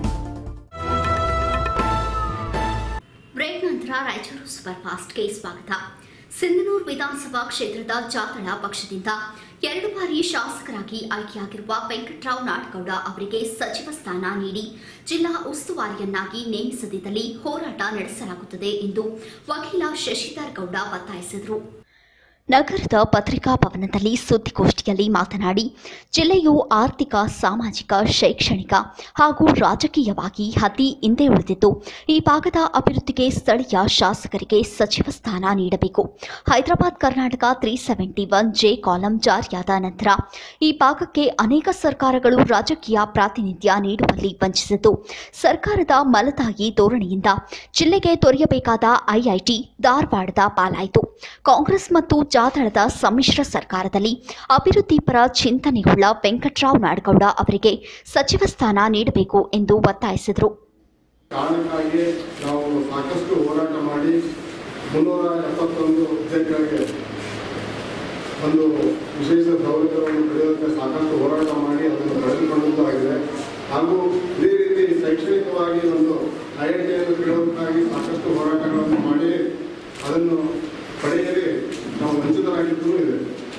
Break ನಂತರ Raichur super ಫಾಸ್ಟ್ಗೆ ಸ್ವಾಗತ ಸಿಂಧನೂರು ವಿಧಾನಸಭಾ ಕ್ಷೇತ್ರದ ಜಾತಳ ಪಕ್ಷದಿಂದ ಎರಡು ಬಾರಿ ಶಾಸಕರಾಗಿ ಆಯ್ಕೆಯಾಗಿರುವ ವೆಂಕಟರಾವ್ ನಾಡಗೌಡ ಅವರಿಗೆ ಸಚಿವ ಸ್ಥಾನ ನೀಡಿ ಜಿಲ್ಲಾ ಉಸ್ತುವಾರಿಯನ್ನಾಗಿ ನೇಮಿಸದಿದ್ದಲ್ಲಿ ಹೋರಾಟ ನಡೆಸಲಾಗುತ್ತದೆ ಎಂದು ವಕೀಲ ಶಶಿಧರ್ ಗೌಡ ಒತ್ತಾಯಿಸಿದರು ನಗರದ ಪತ್ರಿಕಾ ಭವನದಲ್ಲಿ ಸುದ್ದಿಗೋಷ್ಠಿಯಲ್ಲಿ ಮಾತನಾಡಿ ಜಿಲ್ಲೆಯು ಆರ್ಥಿಕ ಸಾಮಾಜಿಕ ಶೈಕ್ಷಣಿಕ ಹಾಗೂ ರಾಜಕೀಯವಾಗಿ ಅತಿ ಹಿಂದೆ ಉಳಿದಿದ್ದು ಈ ಭಾಗದ ಅಭಿವೃದ್ಧಿಗೆ ಸ್ಥಳೀಯ ಶಾಸಕರಿಗೆ ಸಚಿವ ಸ್ಥಾನ ನೀಡಬೇಕು Hyderabad Karnataka three seventy one J column ಜಾರಿಯಾದ ನಂತರ ಈ ಭಾಗಕ್ಕೆ ಅನೇಕ ಸರ್ಕಾರಗಳು ರಾಜಕೀಯ ಪ್ರಾತಿನಿಧ್ಯ ನೀಡುವಲ್ಲಿ ವಂಚಿಸಿದ್ದು ಸರ್ಕಾರದ ಮಲತಾಯಿ ಧೋರಣೆಯಿಂದ ಜಿಲ್ಲೆಗೆ ದೊರೆಯಬೇಕಾದ ಐಐಟಿ ಧಾರವಾಡದ ಪಾಲಾಯಿತು ಕಾಂಗ್ರೆಸ್ ಮತ್ತು ಜಾದಳದ ಸಮ್ಮಿಶ್ರ ಸರ್ಕಾರದಲ್ಲಿ ಅಭಿವೃದ್ಧಿ ಪರ ಚಿಂತನೆಯುಳ್ಳ ವೆಂಕಟರಾವ್ ನಾಡಗೌಡ ಅವರಿಗೆ ಸಚಿವ ಸ್ಥಾನ ನೀಡಬೇಕು ಎಂದು ಒತ್ತಾಯಿಸಿದರು ಕಾರಣಕ್ಕಾಗಿ ನಾವು ಸಾಕಷ್ಟು ಹೋರಾಟ ಮಾಡಿ ಮುನ್ನೂರ ಎಪ್ಪತ್ತೊಂದು ಹುದ್ದೆಗಳಿಗೆ ಒಂದು ವಿಶೇಷ ಸೌಲಭ್ಯವನ್ನು ಪಡೆಯೋದಕ್ಕೆ ಸಾಕಷ್ಟು ಹೋರಾಟ ಮಾಡಿ ಅದನ್ನು ಪಡೆದುಕೊಂಡಂತೂ ಆಗಿದೆ ಹಾಗೂ ಇದೇ ರೀತಿ ಶೈಕ್ಷಣಿಕವಾಗಿ ಒಂದು ಐ ಐ ಟಿಯನ್ನು ಪಡೆಯೋದಕ್ಕಾಗಿ ಸಾಕಷ್ಟು ಹೋರಾಟಗಳನ್ನು ಮಾಡಿ ಅದನ್ನು ಪಡೆಯದೆ ನಾವು ವಂಚಿತರಾಗಿದ್ದೂ ಇದೆ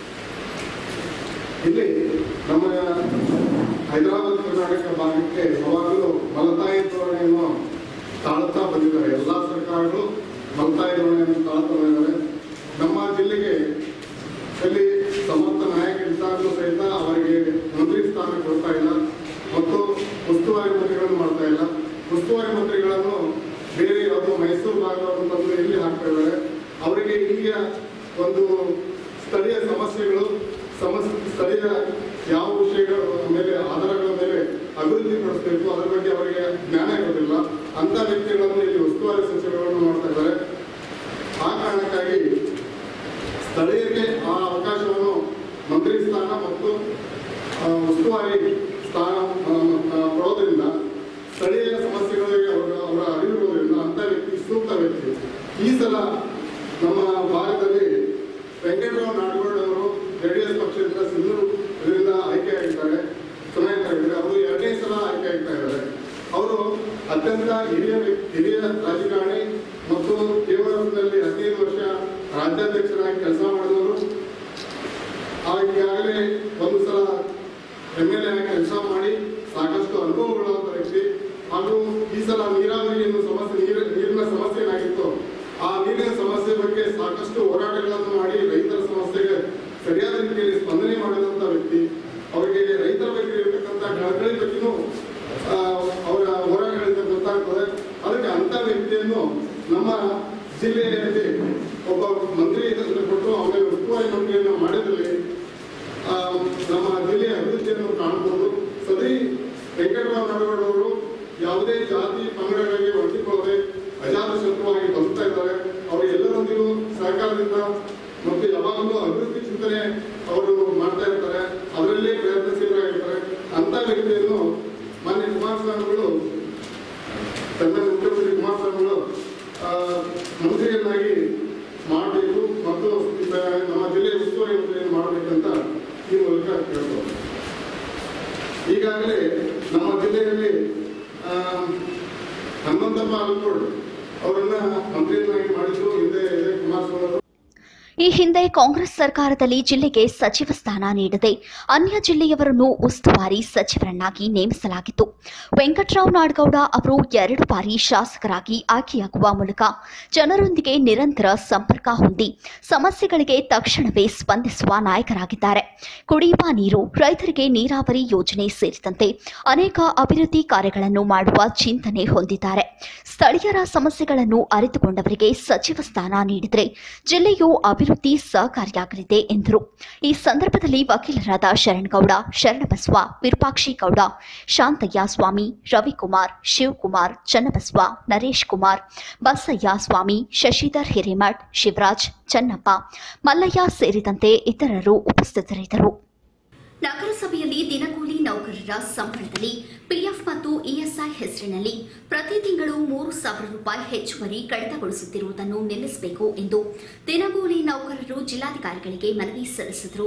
ಇಲ್ಲಿ ನಮ್ಮ ಹೈದರಾಬಾದ್ ಕರ್ನಾಟಕ ಭಾಗಕ್ಕೆ ಯಾವಾಗಲೂ ಮಲತಾಯಿ ಧೋರಣೆಯನ್ನು ತಾಳುತ್ತಾ ಬಂದಿದ್ದಾರೆ ಎಲ್ಲ ಸರ್ಕಾರಗಳು ಮಲತಾಯಿ ಧೋರಣೆಯನ್ನು ತಾಳುತ್ತಾ ಬಂದಿದ್ದಾರೆ ನಮ್ಮ ಜಿಲ್ಲೆಗೆ ಅಲ್ಲಿ ಸಮರ್ಥ ನಾಯಕರಿದ್ದಾಗಲೂ ಸಹಿತ ಅವರಿಗೆ ಮಂತ್ರಿ ಸ್ಥಾನ ಕೊಡ್ತಾ ಇಲ್ಲ ಮತ್ತು ಉಸ್ತುವಾರಿ ಮಂತ್ರಿಗಳನ್ನು ಮಾಡ್ತಾ ಇಲ್ಲ ಉಸ್ತುವಾರಿ ಮಂತ್ರಿಗಳನ್ನು ಬೇರೆ ಯಾವುದೋ ಮೈಸೂರು ಭಾಗವನ್ನು ತಂದು ಇಲ್ಲಿ ಹಾಕ್ತಾ ಇದ್ದಾರೆ ಅವರಿಗೆ ಇಲ್ಲಿಯ ಒಂದು ಸ್ಥಳೀಯ ಸಮಸ್ಯೆಗಳು ಸಮಸ್ಯೆ ಸ್ಥಳೀಯ ಯಾವ ವಿಷಯಗಳ ಮೇಲೆ ಆಧಾರಗಳ ಮೇಲೆ ಅಭಿವೃದ್ಧಿ ಪಡಿಸಬೇಕು ಅದರ ಬಗ್ಗೆ ಅವರಿಗೆ ಜ್ಞಾನ ಇರೋದಿಲ್ಲ ಅಂತ ವ್ಯಕ್ತಿಗಳನ್ನು ಇಲ್ಲಿ ಉಸ್ತುವಾರಿ ಸಚಿವಗಳನ್ನು ಮಾಡ್ತಾ ಇದ್ದಾರೆ ಆ ಕಾರಣಕ್ಕಾಗಿ ಸ್ಥಳೀಯರಿಗೆ ಆ ಅವಕಾಶವನ್ನು ಮಂತ್ರಿ ಸ್ಥಾನ ಮತ್ತು ಮತ್ತು ಆ, ಉಸ್ತುವಾರಿ ಸ್ಥಾನ ಆ, ಆ, ಕೊಡೋದ್ರಿಂದ ಸ್ಥಳೀಯ ಸಮಸ್ಯೆಗಳಿಗೆ ಅವರ ಅವರ ಅರಿವಿರುವುದರಿಂದ ಅಂತ ವ್ಯಕ್ತಿ ಸೂಕ್ತ ವ್ಯಕ್ತಿ ಈ ಸಲ ನಮ್ಮ ಭಾಗದಲ್ಲಿ ವೆಂಕಟರಾವ್ ನಾಡಗೌಡ ಅವರು ಜೆ ಡಿ ಎಸ್ ಪಕ್ಷದಿಂದ ಸಿಂಧೂರು ಇದರಿಂದ ಆಯ್ಕೆಯಾಗಿದ್ದಾರೆ ಚುನಾಯಿತರಾಗಿದ್ದಾರೆ ಅವರು ಎರಡನೇ ಸಲ ಆಯ್ಕೆ ಆಗ್ತಾ ಇದ್ದಾರೆ ಅವರು ಅತ್ಯಂತ ಹಿರಿಯ ವ್ಯಕ್ತಿ- ಹಿರಿಯ ರಾಜಕಾರಣಿ ಮತ್ತು ಕೇವಲದಲ್ಲಿ ಹದಿನೈದು ವರ್ಷ ರಾಜ್ಯಾಧ್ಯಕ್ಷರಾಗಿ ಕೆಲಸ ಮಾಡಿದವರು ಈಗಾಗಲೇ ಒಂದು ಸಲ ಎಮ್ ಎಲ್ ಎ ಕೆಲಸ ಮಾಡಿ ಸಾಕಷ್ಟು ಅನುಭವಗಳಾದ ವ್ಯಕ್ತಿ ಹಾಗೂ ಈ ಸಲ ನೀರಾವರಿ ಎನ್ನುವ ಸಮಸ್ಯೆ ನೀರ ನೀರಿನ ಸಮಸ್ಯೆ ಏನಾಗಿತ್ತು ಆ ನೀರಿನ ಸಮಸ್ಯೆ ಬಗ್ಗೆ ಸಾಕಷ್ಟು ಹೋರಾಟಗಳನ್ನು ಮಾಡಿ ರೈತರ ಸಮಸ್ಯೆಗೆ ಸರಿಯಾದ ರೀತಿಯಲ್ಲಿ ಸ್ಪಂದನೆ ಮಾಡಿದಂತ ವ್ಯಕ್ತಿ ಅವರಿಗೆ ರೈತರ ಬಗ್ಗೆ ಇರತಕ್ಕಂಥ ಕಳಕಳಿ ಬಗ್ಗೆನೂ ಆ, ಅವರ ಹೋರಾಟಗಳಿಂದ ಗೊತ್ತಾಗ್ತದೆ ಅದಕ್ಕೆ ಅಂತ ವ್ಯಕ್ತಿಯನ್ನು ನಮ್ಮ ಜಿಲ್ಲೆಯಲ್ಲಿ ಒಬ್ಬ ಮಂತ್ರಿ ಇದನ್ನು ಕೊಟ್ಟು ಆಮೇಲೆ ಉಸ್ತುವಾರಿ ಮಂತ್ರಿಯನ್ನು ಮಾಡಿದಲ್ಲಿ ಆ, ನಮ್ಮ ಜಿಲ್ಲೆಯ ಅಭಿವೃದ್ಧಿಯನ್ನು ಕಾಣಬಹುದು ಸದರಿ ವೆಂಕಟರಾವ್ ನಾಡಗೌಡ ಅವರು ಯಾವುದೇ ಜಾತಿ ಪಂಗಡಗಳಿಗೆ ವರ್ತಿಕೊಳ್ಳದೆ ಅಜಾತ ಶತ್ರುವಾಗಿ ಬದುಕ್ತಾ ಇದ್ದಾರೆ ಅವರು ಎಲ್ಲರೊಂದಿಗೂ ಸಹಕಾರದಿಂದ ಮತ್ತು ಯಾವಾಗಲೂ ಅಭಿವೃದ್ಧಿ ಚಿಂತನೆ ಅವರು ಮಾಡ್ತಾ ಇರ್ತಾರೆ ಅದರಲ್ಲೇ ಪ್ರಯತ್ನಶೀಲರಾಗಿರ್ತಾರೆ ಅಂತ ವ್ಯಕ್ತಿಯನ್ನು ಮಾನ್ಯ ಕುಮಾರಸ್ವಾಮಿಗಳು ತನ್ನ ಮುಖ್ಯಮಂತ್ರಿ ಕುಮಾರಸ್ವಾಮಿಗಳು ಆ, ಮಂತ್ರಿಯನ್ನಾಗಿ ಮಾಡಬೇಕು ಮತ್ತು ಇತ್ತ ನಮ್ಮ ಜಿಲ್ಲೆಯ ಉಸ್ತುವಾರಿ ಮಂತ್ರಿಯನ್ನು ಮಾಡಬೇಕಂತ ಈ ಮೂಲಕ ಕೇಳ್ಬೋದು ಈಗಾಗಲೇ ನಮ್ಮ ಜಿಲ್ಲೆಯಲ್ಲಿ ಆ, ಹನುಮಂತಪ್ಪ ಅಲ್ಕೋಡ್ ಅವರನ್ನ ಮಂತ್ರಿಯನ್ನಾಗಿ ಮಾಡಿದ್ರು ಹಿಂದೆ ಇದೇ ಕುಮಾರಸ್ವಾಮಿ ಅವರು ಈ ಹಿಂದೆ ಕಾಂಗ್ರೆಸ್ ಸರ್ಕಾರದಲ್ಲಿ ಜಿಲ್ಲೆಗೆ ಸಚಿವ ಸ್ಥಾನ ನೀಡದೆ ಅನ್ಯ ಜಿಲ್ಲೆಯವರನ್ನು ಉಸ್ತುವಾರಿ ಸಚಿವರನ್ನಾಗಿ ನೇಮಿಸಲಾಗಿತ್ತು ವೆಂಕಟರಾವ್ ನಾಡಗೌಡ ಅವರು ಎರಡು ಬಾರಿ ಶಾಸಕರಾಗಿ ಆಯ್ಕೆಯಾಗುವ ಮೂಲಕ ಜನರೊಂದಿಗೆ ನಿರಂತರ ಸಂಪರ್ಕ ಹೊಂದಿ ಸಮಸ್ಯೆಗಳಿಗೆ ತಕ್ಷಣವೇ ಸ್ಪಂದಿಸುವ ನಾಯಕರಾಗಿದ್ದಾರೆ ಕುಡಿಯುವ ನೀರು ರೈತರಿಗೆ ನೀರಾವರಿ ಯೋಜನೆ ಸೇರಿದಂತೆ ಅನೇಕ ಅಭಿವೃದ್ಧಿ ಕಾರ್ಯಗಳನ್ನು ಮಾಡುವ ಚಿಂತನೆ ಹೊಂದಿದ್ದಾರೆ ಸ್ಥಳೀಯರ ಸಮಸ್ಯೆಗಳನ್ನು ಅರಿತುಕೊಂಡವರಿಗೆ ಸಚಿವ ಸ್ಥಾನ ನೀಡಿದರೆ ಜಿಲ್ಲೆಯು ಅಭಿವೃದ್ಧಿ ಸಹಕಾರಿಯಾಗಲಿದೆ ಎಂದರು ಈ ಸಂದರ್ಭದಲ್ಲಿ ವಕೀಲರಾದ ಶರಣಗೌಡ ಶರಣಬಸವ ವಿರೂಪಾಕ್ಷಿ ಗೌಡ ಶಾಂತಯ್ಯ ಸ್ವಾಮಿ ರವಿಕುಮಾರ್ ಶಿವಕುಮಾರ್ ಚನ್ನಬಸವ ನರೇಶ್ ಕುಮಾರ್ ಬಸಯ್ಯ ಸ್ವಾಮಿ ಶಶಿಧರ್ ಹಿರೇಮಠ್ ಶಿವರಾಜ್ ಚನ್ನಪ್ಪ ಮಲ್ಲಯ್ಯ ಸೇರಿದಂತೆ ಇತರರು ಉಪಸ್ಥಿತರಿದ್ದರು ನಗರಸಭೆಯಲ್ಲಿ ದಿನಗೂಲಿ ನೌಕರರ ಸಂಬಳದಲ್ಲಿ ಪಿಎಫ್ ಮತ್ತು ಇಎಸ್ಐ ಹೆಸರಿನಲ್ಲಿ ಪ್ರತಿ ತಿಂಗಳು ಮೂರು ಸಾವಿರ ರೂಪಾಯಿ ಹೆಚ್ಚುವರಿ ಕಡಿತಗೊಳಿಸುತ್ತಿರುವುದನ್ನು ನಿಲ್ಲಿಸಬೇಕು ಎಂದು ದಿನಗೂಲಿ ನೌಕರರು ಜಿಲ್ಲಾಧಿಕಾರಿಗಳಿಗೆ ಮನವಿ ಸಲ್ಲಿಸಿದರು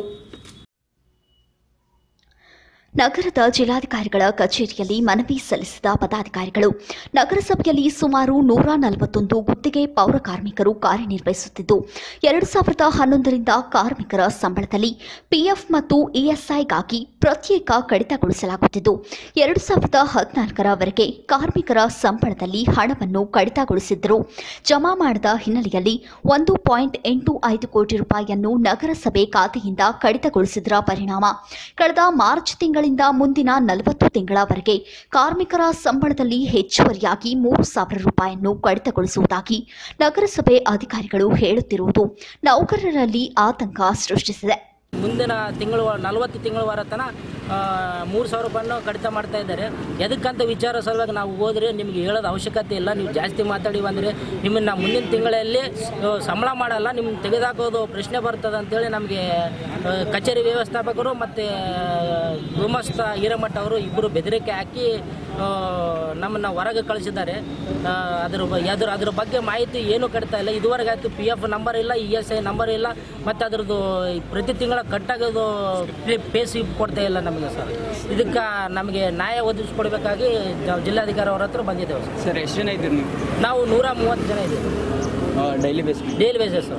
ನಗರದ ಜಿಲ್ಲಾಧಿಕಾರಿಗಳ ಕಚೇರಿಯಲ್ಲಿ ಮನವಿ ಸಲ್ಲಿಸಿದ ಪದಾಧಿಕಾರಿಗಳು ನಗರಸಭೆಯಲ್ಲಿ ಸುಮಾರು ನೂರ ನಲವತ್ತೊಂದು ಗುತ್ತಿಗೆ ಪೌರ ಕಾರ್ಮಿಕರು ಕಾರ್ಯನಿರ್ವಹಿಸುತ್ತಿದ್ದು ಎರಡು ಸಾವಿರದ ಹನ್ನೊಂದರಿಂದ ಕಾರ್ಮಿಕರ ಸಂಬಳದಲ್ಲಿ ಪಿಎಫ್ ಮತ್ತು ಇಎಸ್ಐಗಾಗಿ ಪ್ರತ್ಯೇಕ ಕಡಿತಗೊಳಿಸಲಾಗುತ್ತಿದ್ದು ಎರಡು ಸಾವಿರದ ಹದಿನಾಲ್ಕರವರೆಗೆ ಕಾರ್ಮಿಕರ ಸಂಬಳದಲ್ಲಿ ಹಣವನ್ನು ಕಡಿತಗೊಳಿಸಿದ್ದರೂ ಜಮಾ ಮಾಡದ ಹಿನ್ನೆಲೆಯಲ್ಲಿ ಒಂದು ಪಾಯಿಂಟ್ ಎಂಟು ಐದು ಕೋಟಿ ರೂಪಾಯಿಯನ್ನು ನಗರಸಭೆ ಖಾತೆಯಿಂದ ಕಡಿತಗೊಳಿಸಿದರ ಪರಿಣಾಮ ಕಳೆದ ಮಾರ್ಚ್ ತಿಂಗಳಿಂದ ಮುಂದಿನ ನಲವತ್ತು ತಿಂಗಳವರೆಗೆ ಕಾರ್ಮಿಕರ ಸಂಬಳದಲ್ಲಿ ಹೆಚ್ಚುವರಿಯಾಗಿ ಮೂರು ಸಾವಿರ ರೂಪಾಯಿಯನ್ನು ಕಡಿತಗೊಳಿಸುವುದಾಗಿ ನಗರಸಭೆ ಅಧಿಕಾರಿಗಳು ಹೇಳುತ್ತಿರುವುದು ನೌಕರರಲ್ಲಿ ಆತಂಕ ಸೃಷ್ಟಿಸಿದೆ ಮುಂದಿನ ತಿಂಗಳು ನಲವತ್ತು ತಿಂಗಳವರ ತನ ಮೂರು ಸಾವಿರ ರೂಪಾಯಿನ ಕಡಿತ ಮಾಡ್ತಾ ಇದ್ದಾರೆ ಎದಕ್ಕಂತ ವಿಚಾರ ಸಲುವಾಗಿ ನಾವು ಹೋದ್ರೆ ನಿಮಗೆ ಹೇಳೋದು ಅವಶ್ಯಕತೆ ಇಲ್ಲ ನೀವು ಜಾಸ್ತಿ ಮಾತಾಡಿ ಬಂದರೆ ನಿಮ್ಮನ್ನು ಮುಂದಿನ ತಿಂಗಳಲ್ಲಿ ಆ, ಸಂಬಳ ಮಾಡಲ್ಲ ನಿಮ್ಮನ್ನು ತೆಗೆದುಹಾಕೋದು ಪ್ರಶ್ನೆ ಬರ್ತದೆ ಅಂತೇಳಿ ನಮಗೆ ಆ, ಕಚೇರಿ ವ್ಯವಸ್ಥಾಪಕರು ಮತ್ತು ಗುಮಸ್ತ ಹಿರೇಮಠ ಅವರು ಇಬ್ಬರು ಬೆದರಿಕೆ ಹಾಕಿ ಆ, ನಮ್ಮನ್ನು ಹೊರಗೆ ಕಳಿಸಿದ್ದಾರೆ ಆ, ಅದ್ರ ಬ- ಅದ್ರ ಅದ್ರ ಬಗ್ಗೆ ಮಾಹಿತಿ ಏನೂ ಕಟ್ತಾ ಇಲ್ಲ ಇದುವರೆಗೆ ಆಯಿತು ಪಿ ಎಫ್ ನಂಬರ್ ಇಲ್ಲ ಇ ಎಸ್ ಐ ನಂಬರ್ ಇಲ್ಲ ಮತ್ತು ಅದ್ರದ್ದು ಪ್ರತಿ ತಿಂಗಳ ಕಟ್ಟಾಗೋದು ಪೇ ಸ್ಲಿಪ್ ಕೊಡ್ತಾ ಇಲ್ಲ ನಮಗೆ ಸರ್ ಇದಕ್ಕೆ ನಮಗೆ ನ್ಯಾಯ ಒದಗಿಸ್ಕೊಡ್ಬೇಕಾಗಿ ಜ- ಜಿಲ್ಲಾಧಿಕಾರಿ ಅವ್ರ ಹತ್ರ ಬಂದಿದ್ದೇವೆ ಸರ್ ಸರ್ ಎಷ್ಟು ಜನ ಇದ್ದೀರಿ ನೀವು ನಾವು ನೂರ ಮೂವತ್ತು ಜನ ಇದ್ದೀವಿ ಡೈಲಿ ಬೇಸ್ ಡೈಲಿ ಬೇಸಿಸ್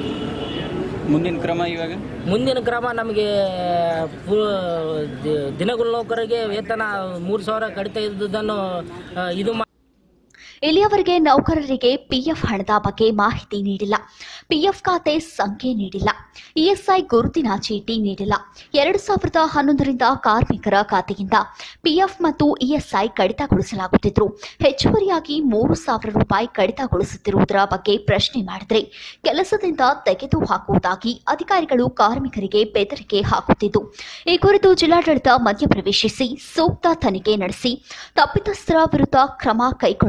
ಮುಂದಿನ ಕ್ರಮ ಇವಾಗ ಮುಂದಿನ ಕ್ರಮ ನಮಗೆ ಫು- ದಿ- ದಿನಗೂಲಿ ನೌಕರರಿಗೆ ವೇತನ ಮೂರು ಸಾವಿರ ಕಡಿತ ಇದ್ದುದನ್ನು ಆ, ಇದು ಮಾ ಇಲ್ಲಿಯವರೆಗೆ ನೌಕರರಿಗೆ ಪಿಎಫ್ ಹಣದ ಬಗ್ಗೆ ಮಾಹಿತಿ ನೀಡಿಲ್ಲ ಪಿಎಫ್ ಖಾತೆ ಸಂಖ್ಯೆ ನೀಡಿಲ್ಲ ಇಎಸ್ಐ ಗುರುತಿನ ಚೀಟಿ ನೀಡಿಲ್ಲ ಎರಡು ಸಾವಿರದ ಹನ್ನೊಂದರಿಂದ ಕಾರ್ಮಿಕರ ಖಾತೆಯಿಂದ ಪಿಎಫ್ ಮತ್ತು ಇಎಸ್ಐ ಕಡಿತಗೊಳಿಸಲಾಗುತ್ತಿದ್ರು ಹೆಚ್ಚುವರಿಯಾಗಿ ಮೂರು ಸಾವಿರ ರೂಪಾಯಿ ಕಡಿತಗೊಳಿಸುತ್ತಿರುವುದರ ಬಗ್ಗೆ ಪ್ರಶ್ನೆ ಮಾಡಿದರೆ ಕೆಲಸದಿಂದ ತೆಗೆದು ಹಾಕುವುದಾಗಿ ಅಧಿಕಾರಿಗಳು ಕಾರ್ಮಿಕರಿಗೆ ಬೆದರಿಕೆ ಹಾಕುತ್ತಿದ್ದು ಈ ಕುರಿತು ಜಿಲ್ಲಾಡಳಿತ ಮಧ್ಯಪ್ರವೇಶಿಸಿ ಸೂಕ್ತ ತನಿಖೆ ನಡೆಸಿ ತಪ್ಪಿತಸ್ಥರ ವಿರುದ್ಧ ಕ್ರಮ ಕೈಗೊಳ್ಳಬೇಕು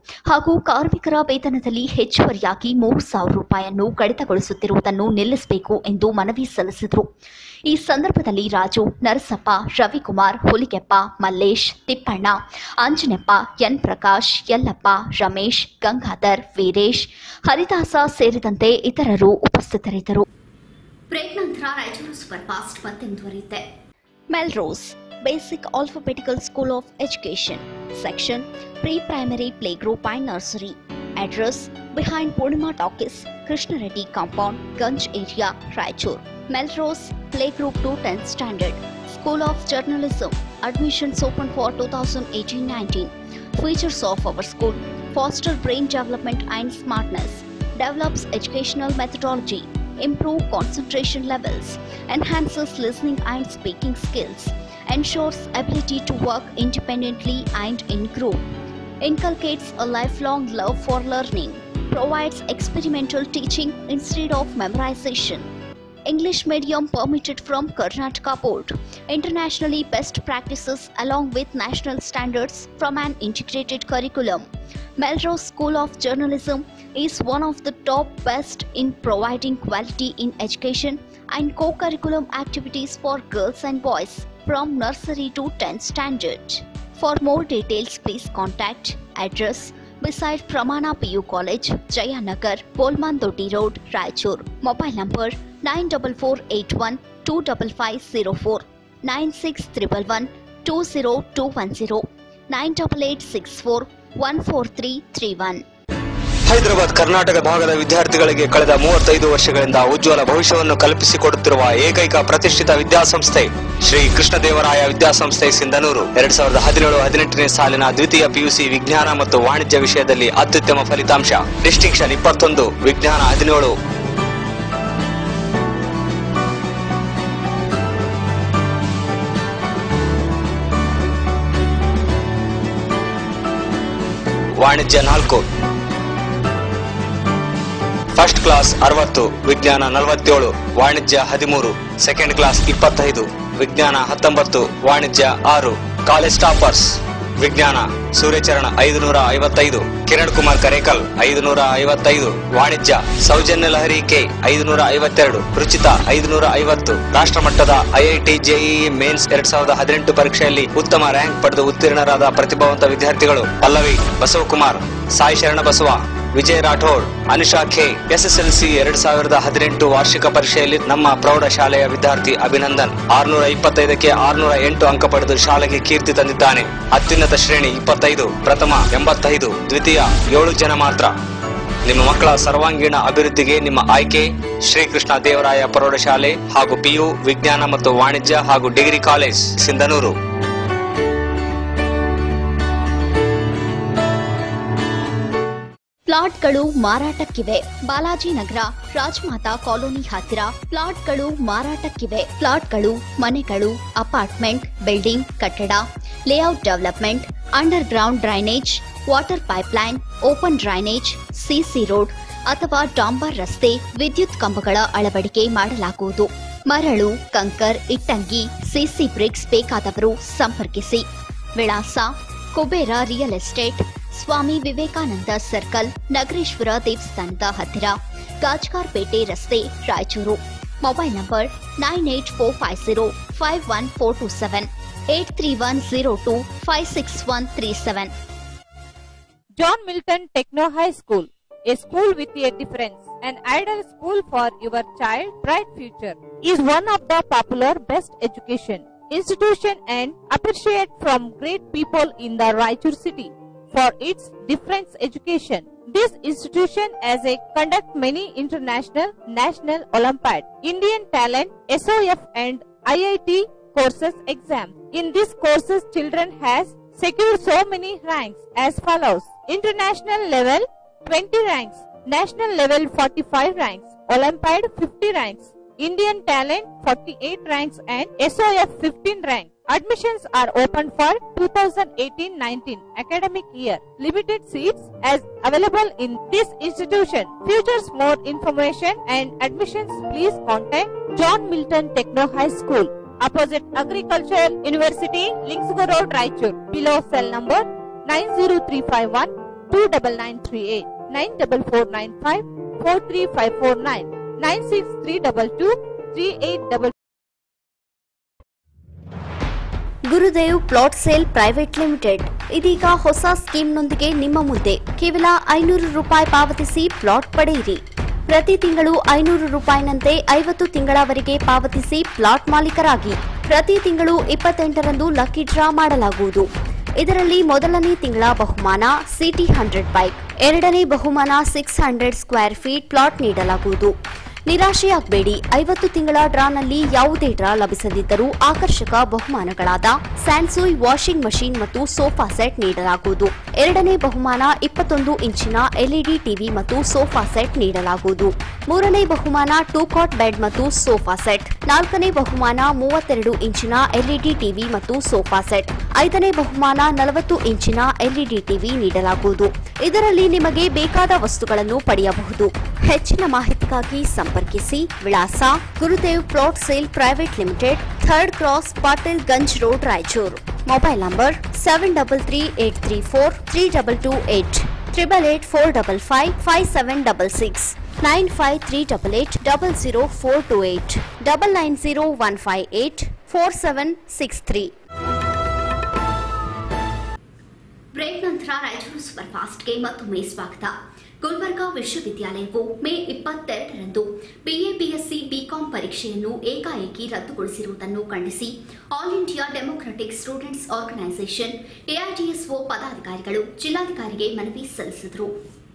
ಹಾಗೂ ಕಾರ್ಮಿಕರ ವೇತನದಲ್ಲಿ ಹೆಚ್ಚುವರಿಯಾಗಿ ಮೂರು ಸಾವಿರ ರೂಪಾಯಿಯನ್ನು ಕಡಿತಗೊಳಿಸುತ್ತಿರುವುದನ್ನು ನಿಲ್ಲಿಸಬೇಕು ಎಂದು ಮನವಿ ಸಲ್ಲಿಸಿದರು ಈ ಸಂದರ್ಭದಲ್ಲಿ ರಾಜು ನರಸಪ್ಪ ರವಿಕುಮಾರ್ ಹುಲಿಗೆಪ್ಪ ಮಲ್ಲೇಶ್ ತಿಪ್ಪಣ್ಣ ಅಂಜನೆಪ್ಪ ಎನ್ ಪ್ರಕಾಶ್ ಯಲ್ಲಪ್ಪ ರಮೇಶ್ ಗಂಗಾಧರ್ ವೀರೇಶ್ ಹರಿದಾಸ ಸೇರಿದಂತೆ ಇತರರು ಉಪಸ್ಥಿತರಿದ್ದರು ಬ್ರೇಕ್ ನಂತರ ರಾಯಚೂರು ಸೂಪರ್ ಫಾಸ್ಟ್ ಮತ್ತೆ ಮುಂದುವರಿಯುತ್ತೆ Melrose basic alphabetical school of education section pre primary play group and nursery address behind Purnima talkies Krishnareddy compound Ganj area Raichur Melrose play group to tenth standard school of journalism admissions open for two thousand eighteen nineteen features of our school foster brain development and smartness, develops educational methodology, improve concentration levels, enhances listening and speaking skills, ensures ability to work independently and in group, inculcates a lifelong love for learning, provides experimental teaching instead of memorization, English medium permitted from Karnataka Board, internationally best practices along with national standards from an integrated curriculum. Melrose School of Journalism is one of the top best in providing quality in education and co-curriculum activities for girls and boys from nursery to 10th standard. For more details, please contact address beside Pramana PU College, Jayanagar, Polman Doti Road, Raichur. Mobile number 94481 25504 96111 20210 98864 14331. Hyderabad Karnataka ಭಾಗದ ವಿದ್ಯಾರ್ಥಿಗಳಿಗೆ ಕಳೆದ ಮೂವತ್ತೈದು ವರ್ಷಗಳಿಂದ ಉಜ್ವಲ ಭವಿಷ್ಯವನ್ನು ಕಲ್ಪಿಸಿಕೊಡುತ್ತಿರುವ ಏಕೈಕ ಪ್ರತಿಷ್ಠಿತ ವಿದ್ಯಾಸಂಸ್ಥೆ ಶ್ರೀ ಕೃಷ್ಣದೇವರಾಯ ವಿದ್ಯಾಸಂಸ್ಥೆ ಸಿಂಧನೂರು ಎರಡ್ ಸಾವಿರದ ಹದಿನೇಳು ಹದಿನೆಂಟನೇ ಸಾಲಿನ ದ್ವಿತೀಯ ಪಿಯುಸಿ ವಿಜ್ಞಾನ ಮತ್ತು ವಾಣಿಜ್ಯ ವಿಷಯದಲ್ಲಿ ಅತ್ಯುತ್ತಮ ಫಲಿತಾಂಶ ಡಿಸ್ಟಿಂಕ್ಷನ್ ಇಪ್ಪತ್ತೊಂದು ವಿಜ್ಞಾನ ಹದಿನೇಳು ವಾಣಿಜ್ಯ ನಾಲ್ಕು ಫಸ್ಟ್ ಕ್ಲಾಸ್ ಅರವತ್ತು ವಿಜ್ಞಾನ ನಲವತ್ತೇಳು ವಾಣಿಜ್ಯ ಹದಿಮೂರು ಸೆಕೆಂಡ್ ಕ್ಲಾಸ್ ಇಪ್ಪತ್ತೈದು ವಿಜ್ಞಾನ ಹತ್ತೊಂಬತ್ತು ವಾಣಿಜ್ಯ ಆರು ಕಾಲೇಜ್ ಟಾಪರ್ಸ್ ವಿಜ್ಞಾನ ಸೂರ್ಯಚರಣ ಐದುನೂರ ಐವತ್ತೈದು ಕಿರಣ್ ಕುಮಾರ್ ಕರೇಕಲ್ ಐದುನೂರ ಐವತ್ತೈದು ವಾಣಿಜ್ಯ ಸೌಜನ್ಯ ಲಹರಿ ಕೆ ಐದುನೂರ ಐವತ್ತೆರಡು ರುಚಿತ ಐದುನೂರ ಐವತ್ತು ರಾಷ್ಟ್ರಮಟ್ಟದ ಐಐಟಿ ಜೆಇಇ ಮೇನ್ಸ್ ಎರಡ್ ಸಾವಿರದ ಹದಿನೆಂಟು ಪರೀಕ್ಷೆಯಲ್ಲಿ ಉತ್ತಮ ರ್ಯಾಂಕ್ ಪಡೆದು ಉತ್ತೀರ್ಣರಾದ ಪ್ರತಿಭಾವಂತ ವಿದ್ಯಾರ್ಥಿಗಳು ಪಲ್ಲವಿ ಬಸವಕುಮಾರ್ ಸಾಯಿ ಶರಣ ಬಸವ ವಿಜಯ್ ರಾಠೋಡ್ ಅನುಷಾ ಖೇ ಎಸ್ಎಸ್ಎಲ್ಸಿ ಎರಡ್ ಸಾವಿರದ ಹದಿನೆಂಟು ವಾರ್ಷಿಕ ಪರೀಕ್ಷೆಯಲ್ಲಿ ನಮ್ಮ ಪ್ರೌಢ ಶಾಲೆಯ ವಿದ್ಯಾರ್ಥಿ ಅಭಿನಂದನ್ ಆರ್ನೂರ ಇಪ್ಪತ್ತೈದಕ್ಕೆ ಆರ್ನೂರ ಎಂಟು ಅಂಕ ಪಡೆದು ಶಾಲೆಗೆ ಕೀರ್ತಿ ತಂದಿದ್ದಾನೆ ಅತ್ಯುನ್ನತ ಶ್ರೇಣಿ ಇಪ್ಪತ್ತೈದು ಪ್ರಥಮ ಎಂಬತ್ತೈದು ದ್ವಿತೀಯ ಏಳು ಜನ ಮಾತ್ರ ನಿಮ್ಮ ಮಕ್ಕಳ ಸರ್ವಾಂಗೀಣ ಅಭಿವೃದ್ಧಿಗೆ ನಿಮ್ಮ ಆಯ್ಕೆ ಶ್ರೀಕೃಷ್ಣ ದೇವರಾಯ ಪ್ರೌಢಶಾಲೆ ಹಾಗೂ ಪಿಯು ವಿಜ್ಞಾನ ಮತ್ತು ವಾಣಿಜ್ಯ ಹಾಗೂ ಡಿಗ್ರಿ ಕಾಲೇಜ್ ಸಿಂಧನೂರು ಪ್ಲಾಟ್ಗಳು ಮಾರಾಟಕ್ಕಿವೆ ಬಾಲಾಜಿ ನಗರ ರಾಜಮಾತಾ ಕಾಲೋನಿ ಹತ್ತಿರ ಪ್ಲಾಟ್ಗಳು ಮಾರಾಟಕ್ಕಿವೆ ಪ್ಲಾಟ್ಗಳು ಮನೆಗಳು ಅಪಾರ್ಟ್ಮೆಂಟ್ ಬಿಲ್ಡಿಂಗ್ ಕಟ್ಟಡ layout development underground drainage water pipeline open drainage CC road ಅಥವಾ ಡಾಂಬರ್ ರಸ್ತೆ ವಿದ್ಯುತ್ ಕಂಬಗಳ ಅಳವಡಿಕೆ ಮಾಡಲಾಗುವುದು ಮರಳು ಕಂಕರ್ ಇಟ್ಟಂಗಿ ಸಿಸಿ ಬ್ರಿಕ್ಸ್ ಬೇಕಾದವರು ಸಂಪರ್ಕಿಸಿ ವಿಳಾಸ Kubera real estate Swami Vivekananda circle Nagareshwara ದೇವಸ್ಥಾನದ ಹತ್ತಿರ ಗಾಜ್ಕಾರ್ಪೇಟೆ ರಸ್ತೆ Raichur mobile number nine eight four five zero five one four two seven eight three one zero two five six one three seven John Milton Techno High School, a school with a difference, an ideal school for your child bright future, is one of the popular best education institution and appreciate from great people in the Raichur city for its difference education. This institution as a conduct many international, national Olympiad, Indian talent, SOF and IIT courses exam. In these courses children has secured so many ranks as follows. International level 20 ranks, national level 45 ranks, Olympiad 50 ranks, Indian talent 48 ranks and SOF 15 rank. Admissions are open for 2018-19 academic year. Limited seats as available in this institution. Futures more information and admissions please contact John Milton Techno High School opposite Agricultural University, Linksgo Road, Raichur. Below cell number 90351 two double nine three eight nine double four nine five four three five four nine nine six three double two three eight double Gurudev plot sale private limited ಇದೀಗ ಹೊಸ ಸ್ಕೀಮ್ನೊಂದಿಗೆ ನಿಮ್ಮ ಮುಂದೆ ಕೇವಲ ಐನೂರು ರೂಪಾಯಿ ಪಾವತಿಸಿ plot ಪಡೆಯಿರಿ ಪ್ರತಿ ತಿಂಗಳು ಐನೂರು ರೂಪಾಯಿನಂತೆ ಐವತ್ತು ತಿಂಗಳವರೆಗೆ ಪಾವತಿಸಿ ಪ್ಲಾಟ್ ಮಾಲೀಕರಾಗಿ ಪ್ರತಿ ತಿಂಗಳು ಇಪ್ಪತ್ತೆಂಟರಂದು ಲಕ್ಕಿ ಡ್ರಾ ಮಾಡಲಾಗುವುದು ಇದರಲ್ಲಿ ಮೊದಲನೇ ತಿಂಗಳ ಬಹುಮಾನ ಸಿಟಿ ಹಂಡ್ರೆಡ್ ಬೈಕ್ ಎರಡನೇ ಬಹುಮಾನ six hundred square feet plot ನೀಡಲಾಗುವುದು ನಿರಾಶೆಯಾಗಬೇಡಿ ಐವತ್ತು ತಿಂಗಳ ಡ್ರಾನಲ್ಲಿ ಯಾವುದೇ ಡ್ರಾ ಲಭಿಸದಿದ್ದರೂ ಆಕರ್ಷಕ ಬಹುಮಾನಗಳಾದ ಸ್ಯಾನ್ಸುಯ್ ವಾಷಿಂಗ್ ಮಷೀನ್ ಮತ್ತು ಸೋಫಾ ಸೆಟ್ ನೀಡಲಾಗುವುದು ಎರಡನೇ ಬಹುಮಾನ ಇಪ್ಪತ್ತೊಂದು ಇಂಚಿನ ಎಲ್ಇಡಿ ಟಿವಿ ಮತ್ತು ಸೋಫಾ ಸೆಟ್ ನೀಡಲಾಗುವುದು ಮೂರನೇ ಬಹುಮಾನ ಟೂ ಕಾಟ್ ಬೆಡ್ ಮತ್ತು ಸೋಫಾ ಸೆಟ್ ನಾಲ್ಕನೇ ಬಹುಮಾನ ಮೂವತ್ತೆರಡು ಇಂಚಿನ ಎಲ್ಇಡಿ ಟಿವಿ ಮತ್ತು ಸೋಫಾ ಸೆಟ್ ಐದನೇ ಬಹುಮಾನ ನಲವತ್ತು ಇಂಚಿನ ಎಲ್ಇಡಿ ಟಿವಿ ನೀಡಲಾಗುವುದು ಇದರಲ್ಲಿ ನಿಮಗೆ ಬೇಕಾದ ವಸ್ತುಗಳನ್ನು ಪಡೆಯಬಹುದು ಹೆಚ್ಚಿನ ಮಾಹಿತಿಗಾಗಿ ಸಂಪರ್ಕಿಸಿ ವಿಳಾಸ Gurudev plot sale private limited third cross Patil Ganj road Raichur mobile number seven double three eight three four three double two eight triple eight four double five five seven double six nine five three double eight double zero four two eight double nine zero one five eight four seven six three break ನಂತರ Raichur super ಫಾಸ್ಟ್ಗೆ ಮತ್ತೊಮ್ಮೆ ಸ್ವಾಗತ ಗುಲ್ಬರ್ಗಾ ವಿಶ್ವವಿದ್ಯಾಲಯವು ಮೇ ಇಪ್ಪತ್ತೆರಡರಂದು ಬಿಎಬಿಎಸ್ಸಿ BCom ಪರೀಕ್ಷೆಯನ್ನು ಏಕಾಏಕಿ ರದ್ದುಗೊಳಿಸಿರುವುದನ್ನು ಖಂಡಿಸಿ all India democratic students organisation AIDSO ಪದಾಧಿಕಾರಿಗಳು ಜಿಲ್ಲಾಧಿಕಾರಿಗೆ ಮನವಿ ಸಲ್ಲಿಸಿದರು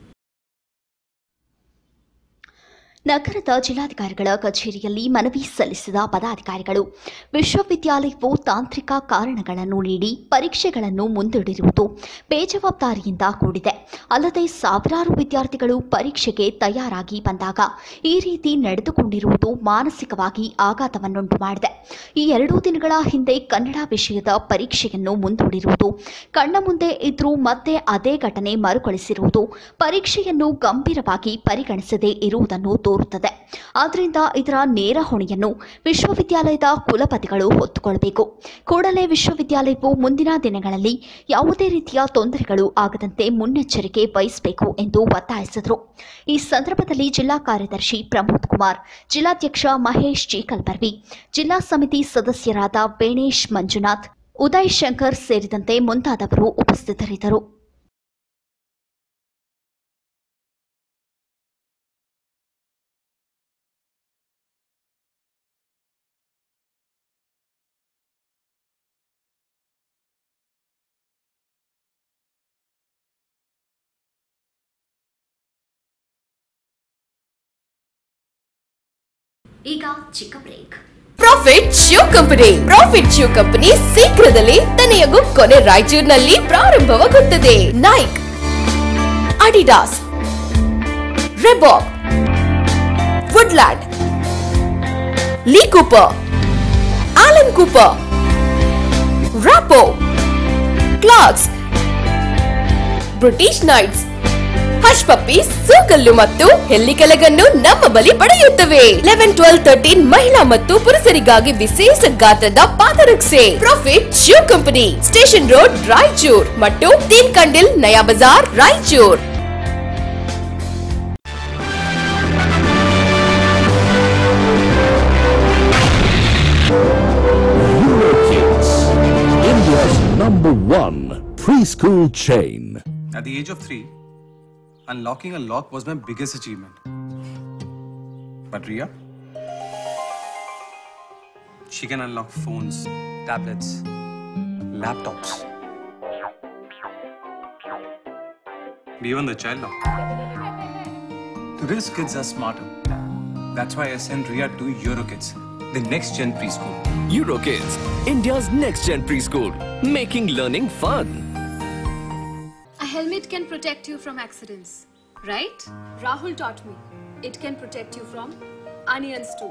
ನಗರದ ಜಿಲ್ಲಾಧಿಕಾರಿಗಳ ಕಚೇರಿಯಲ್ಲಿ ಮನವಿ ಸಲ್ಲಿಸಿದ ಪದಾಧಿಕಾರಿಗಳು ವಿಶ್ವವಿದ್ಯಾಲಯವು ತಾಂತ್ರಿಕ ಕಾರಣಗಳನ್ನು ನೀಡಿ ಪರೀಕ್ಷೆಗಳನ್ನು ಮುಂದೂಡಿರುವುದು ಬೇಜವಾಬ್ದಾರಿಯಿಂದ ಕೂಡಿದೆ ಅಲ್ಲದೆ ಸಾವಿರಾರು ವಿದ್ಯಾರ್ಥಿಗಳು ಪರೀಕ್ಷೆಗೆ ತಯಾರಾಗಿ ಬಂದಾಗ ಈ ರೀತಿ ನಡೆದುಕೊಂಡಿರುವುದು ಮಾನಸಿಕವಾಗಿ ಆಘಾತವನ್ನುಂಟು ಮಾಡಿದೆ ಈ ಎರಡೂ ದಿನಗಳ ಹಿಂದೆ ಕನ್ನಡ ವಿಷಯದ ಪರೀಕ್ಷೆಯನ್ನು ಮುಂದೂಡಿರುವುದು ಕಣ್ಣ ಮುಂದೆ ಇದ್ರೂ ಮತ್ತೆ ಅದೇ ಘಟನೆ ಮರುಕಳಿಸಿರುವುದು ಪರೀಕ್ಷೆಯನ್ನು ಗಂಭೀರವಾಗಿ ಪರಿಗಣಿಸದೇ ಇರುವುದನ್ನು ತೋರುತ್ತದೆ ಆದ್ದರಿಂದ ಇದರ ನೇರ ಹೊಣೆಯನ್ನು ವಿಶ್ವವಿದ್ಯಾಲಯದ ಕುಲಪತಿಗಳು ಹೊತ್ತುಕೊಳ್ಳಬೇಕು ಕೂಡಲೇ ವಿಶ್ವವಿದ್ಯಾಲಯವು ಮುಂದಿನ ದಿನಗಳಲ್ಲಿ ಯಾವುದೇ ರೀತಿಯ ತೊಂದರೆಗಳು ಆಗದಂತೆ ಮುನ್ನೆಚ್ಚರಿಕೆ ವಹಿಸಬೇಕು ಎಂದು ಒತ್ತಾಯಿಸಿದರು ಈ ಸಂದರ್ಭದಲ್ಲಿ ಜಿಲ್ಲಾ ಕಾರ್ಯದರ್ಶಿ ಪ್ರಮೋದ್ ಕುಮಾರ್ ಜಿಲ್ಲಾಧ್ಯಕ್ಷ ಮಹೇಶ್ ಜಿ ಕಲ್ಬರ್ವಿ ಜಿಲ್ಲಾ ಸಮಿತಿ ಸದಸ್ಯರಾದ ಬೇಣೇಶ್ ಮಂಜುನಾಥ್ ಉದಯ್ ಶಂಕರ್ ಸೇರಿದಂತೆ ಮುಂತಾದವರು ಉಪಸ್ಥಿತರಿದ್ದರು ಈಗ ಚಿಕ್ಕ break profit shoe company profit shoe company ಶೀಘ್ರದಲ್ಲೇ ತನೆಯಗೂ ಕೊನೆ ರಾಯಚೂರಿನಲ್ಲಿ ಪ್ರಾರಂಭವಾಗುತ್ತದೆ Nike Adidas Reebok Woodland Lee Cooper Allen Cooper ರಾಪೋ Clarks British Knights Hush Puppies ಸೂಕಲ್ಲು ಮತ್ತು ಹೆಲ್ಲಿಕೆಲಗನ್ನು ನಮ್ಮ ಬಳಿ ಪಡೆಯುತ್ತವೆ ಲೆವೆನ್ ಟ್ವೆಲ್ ತರ್ಟೀನ್ ಮಹಿಳಾ ಮತ್ತು ಪುರುಷರಿಗಾಗಿ ವಿಶೇಷ ಗಾತ್ರದ ಪಾದರಕ್ಷೆ profit shoe company station road Raichur ಮತ್ತು Teen ಕಂಡಿಲ್ ನಯಾ Bazaar Raichur Kids, India's number one preschool chain. At the age of three, unlocking a lock was my biggest achievement. But Ria, she can unlock phones, tablets, laptops, even the child lock. Today's kids are smarter. That's why I sent Ria to Eurokids, the next gen preschool. Eurokids, India's next gen preschool, making learning fun. A helmet can protect you from accidents, right? Rahul taught me. It can protect you from onions too.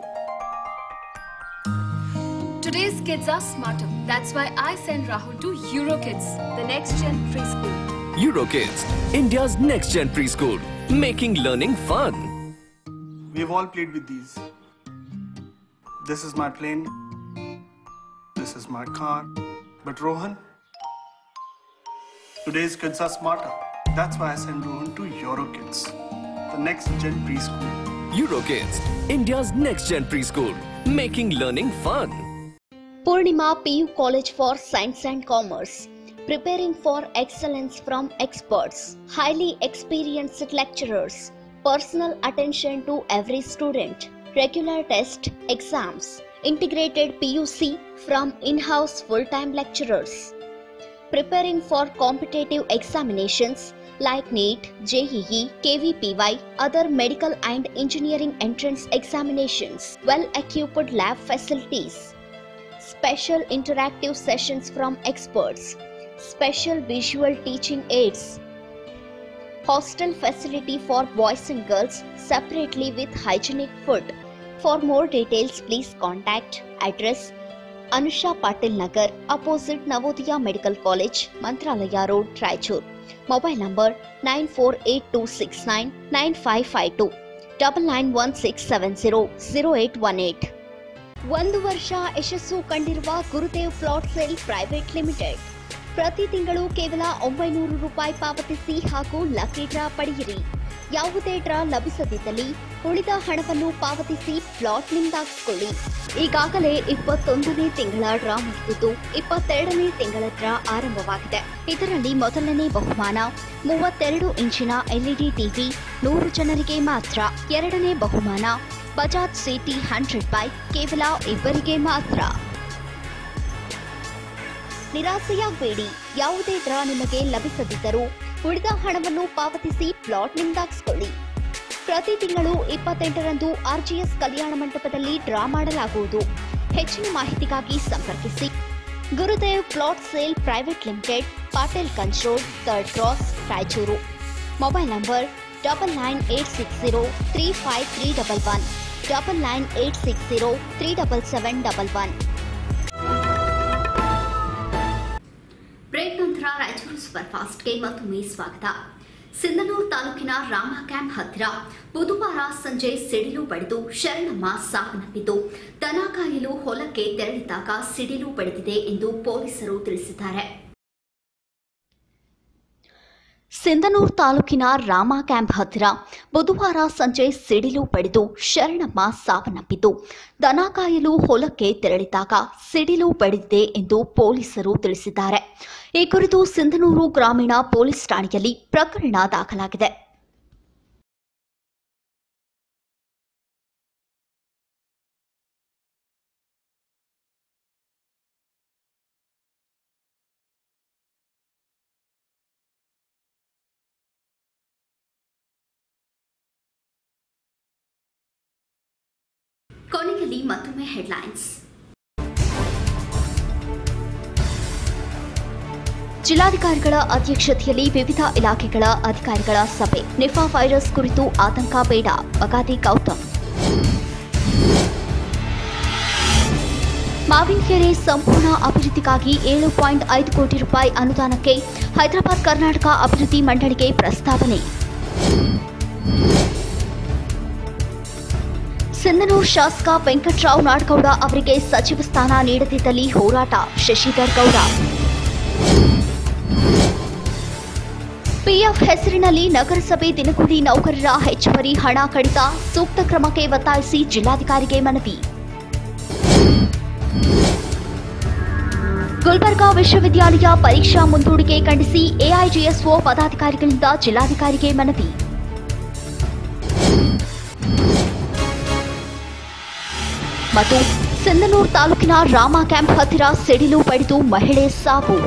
Today's kids are smarter. That's why I send Rahul to Eurokids, the next gen preschool. Eurokids, India's next gen preschool, making learning fun. We've all played with these. This is my plane. This is my car. But Rohan, today's kids are smarter. That's why I sent Rohan to EuroKids, the next gen preschool. Eurokids, India's next gen preschool, making learning fun. Purnima PU College for Science and Commerce, preparing for excellence from experts, highly experienced lecturers, personal attention to every student, regular test, exams, integrated PUC from in-house full-time lecturers, preparing for competitive examinations like NEET, JEE, KVPY, other medical and engineering entrance examinations, well-equipped lab facilities, special interactive sessions from experts, special visual teaching aids, hostel facility for boys and girls separately with hygienic food. For more details, please contact address Anusha Patil Nagar, opposite Navodaya Medical College, Mantralaya Road, Raichur. Mobile number 948269 9552 991670 ಒಂದು ವರ್ಷ ಯಶಸ್ಸು ಕಂಡಿರುವ Gurudev plot sale private limited ಪ್ರತಿ ತಿಂಗಳು ಕೇವಲ ಒಂಬೈನೂರು ರೂಪಾಯಿ ಪಾವತಿಸಿ ಹಾಗೂ ಲಕ್ಕಿ ಡ್ರಾ ಪಡೆಯಿರಿ ಯಾವುದೇ ಡ್ರಾ ಲಭಿಸದಿದ್ದಲ್ಲಿ ಉಳಿದ ಹಣವನ್ನು ಪಾವತಿಸಿ ಪ್ಲಾಟ್ ನಿಂದಾಗಿಸಿಕೊಳ್ಳಿ ಈಗಾಗಲೇ ಇಪ್ಪತ್ತೊಂದನೇ ತಿಂಗಳ ಡ್ರಾ ಮುಗಿದಿದ್ದು ಇಪ್ಪತ್ತೆರಡನೇ ತಿಂಗಳ ಡ್ರಾ ಆರಂಭವಾಗಿದೆ ಇದರಲ್ಲಿ ಮೊದಲನೇ ಬಹುಮಾನ ಮೂವತ್ತೆರಡು ಇಂಚಿನ ಎಲ್ಇಡಿ ಟಿವಿ ನೂರು ಜನರಿಗೆ ಮಾತ್ರ ಎರಡನೇ ಬಹುಮಾನ ಬಜಾಜ್ ಸಿಟಿ ಹಂಡ್ರೆಡ್ ಬೈಕ್ ಕೇವಲ ಇಬ್ಬರಿಗೆ ಮಾತ್ರ ನಿರಾಸೆಯಾಗಬೇಡಿ ಯಾವುದೇ ಡ್ರಾ ನಿಮಗೆ ಲಭಿಸದಿದ್ದರೂ ಉಳಿದ ಹಣವನ್ನು ಪಾವತಿಸಿ ಪ್ಲಾಟ್ ನಿಂದಾಗಿಸಿಕೊಳ್ಳಿ ಪ್ರತಿ ತಿಂಗಳು ಇಪ್ಪತ್ತೆಂಟರಂದು ಆರ್ಜಿಎಸ್ ಕಲ್ಯಾಣ ಮಂಟಪದಲ್ಲಿ ಡ್ರಾ ಮಾಡಲಾಗುವುದು ಹೆಚ್ಚಿನ ಮಾಹಿತಿಗಾಗಿ ಸಂಪರ್ಕಿಸಿ Gurudev plot sale private limited Patil Ganj road third cross Raichur mobile number double nine eight six zero three five three double one double nine eight six zero three double seven double one break ನಂತರ Raichur super ಫಾಸ್ಟ್ಗೆ ಮತ್ತೊಮ್ಮೆ ಸ್ವಾಗತ ಸಿಂಧನೂರು ತಾಲೂಕಿನ Rama camp ಹತ್ತಿರ ಬುಧವಾರ ಸಂಜೆ ಸಿಡಿಲು ಬಡಿದು ಶರಣಮ್ಮ ಸಾವನ್ನಪ್ಪಿದ್ದು ದನ ಕಾಯಲು ಹೊಲಕ್ಕೆ ತೆರಳಿದಾಗ ಸಿಡಿಲು ಬಡಿದಿದೆ ಎಂದು ಪೊಲೀಸರು ತಿಳಿಸಿದ್ದಾರೆ ಸಿಂಧನೂರು ತಾಲೂಕಿನ ರಾಮ ಕ್ಯಾಂಪ್ ಹತ್ತಿರ ಬುಧವಾರ ಸಂಜೆ ಸಿಡಿಲು ಬಡಿದು ಶರಣಮ್ಮ ಸಾವನ್ನಪ್ಪಿದ್ದು ದನ ಕಾಯಲು ಹೊಲಕ್ಕೆ ತೆರಳಿದಾಗ ಸಿಡಿಲು ಬಡಿದಿದೆ ಎಂದು ಪೊಲೀಸರು ತಿಳಿಸಿದ್ದಾರೆ ಈ ಕುರಿತು ಸಿಂಧನೂರು ಗ್ರಾಮೀಣ ಪೊಲೀಸ್ ಠಾಣೆಯಲ್ಲಿ ಪ್ರಕರಣ ದಾಖಲಾಗಿದೆ ಕೊನೆಯಲ್ಲಿ ಮತ್ತೊಮ್ಮೆ ಹೆಡ್ಲೈನ್ಸ್ ಜಿಲ್ಲಾಧಿಕಾರಿಗಳ ಅಧ್ಯಕ್ಷತೆಯಲ್ಲಿ ವಿವಿಧ ಇಲಾಖೆಗಳ ಅಧಿಕಾರಿಗಳ ಸಭೆ ನಿಫಾ ವೈರಸ್ ಕುರಿತು ಆತಂಕ ಬೇಡ ಬಗಾದಿ ಗೌತಮ್ ಮಾವಿನಕೆರೆ ಸಂಪೂರ್ಣ ಅಭಿವೃದ್ಧಿಗಾಗಿ ಏಳು ಪಾಯಿಂಟ್ ಐದು ಕೋಟಿ ರೂಪಾಯಿ ಅನುದಾನಕ್ಕೆ ಹೈದರಾಬಾದ್ ಕರ್ನಾಟಕ ಅಭಿವೃದ್ಧಿ ಮಂಡಳಿಗೆ ಪ್ರಸ್ತಾವನೆ ಸಿಂಧನೂರು ಶಾಸಕ ವೆಂಕಟರಾವ್ ನಾಡಗೌಡ ಅವರಿಗೆ ಸಚಿವ ಸ್ಥಾನ ನೀಡದಿದ್ದಲ್ಲಿ ಹೋರಾಟ ಶಶಿಧರ್ ಗೌಡ ಪಿಎಫ್ ಹೆಸರಿನಲ್ಲಿ ನಗರಸಭೆ ದಿನಗೂಲಿ ನೌಕರರ ಹೆಚ್ಚುವರಿ ಹಣ ಕಡಿತ ಸೂಕ್ತ ಕ್ರಮಕ್ಕೆ ಒತ್ತಾಯಿಸಿ ಜಿಲ್ಲಾಧಿಕಾರಿಗೆ ಮನವಿ ಗುಲ್ಬರ್ಗಾ ವಿಶ್ವವಿದ್ಯಾಲಯ ಪರೀಕ್ಷಾ ಮುಂದೂಡಿಕೆ ಖಂಡಿಸಿ ಎಐಜಿಎಸ್ಒ ಪದಾಧಿಕಾರಿಗಳಿಂದ ಜಿಲ್ಲಾಧಿಕಾರಿಗೆ ಮನವಿ ಮತ್ತು ಸಿಂಧನೂರು ತಾಲೂಕಿನ ರಾಮ ಕ್ಯಾಂಪ್ ಹತ್ತಿರ ಸಿಡಿಲು ಬಡಿದು ಮಹಿಳೆ ಸಾವು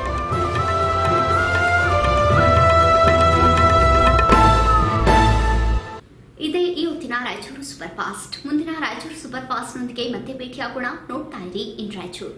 ಇದೇ ಈ ಹೊತ್ತಿನ ರಾಯಚೂರು ಸೂಪರ್ ಫಾಸ್ಟ್ ಮುಂದಿನ ರಾಯಚೂರು ಸೂಪರ್ ಫಾಸ್ಟ್ನೊಂದಿಗೆ ಮತ್ತೆ ಭೇಟಿಯಾಗೋಣ ನೋಡ್ತಾ ಇರಿ in Raichur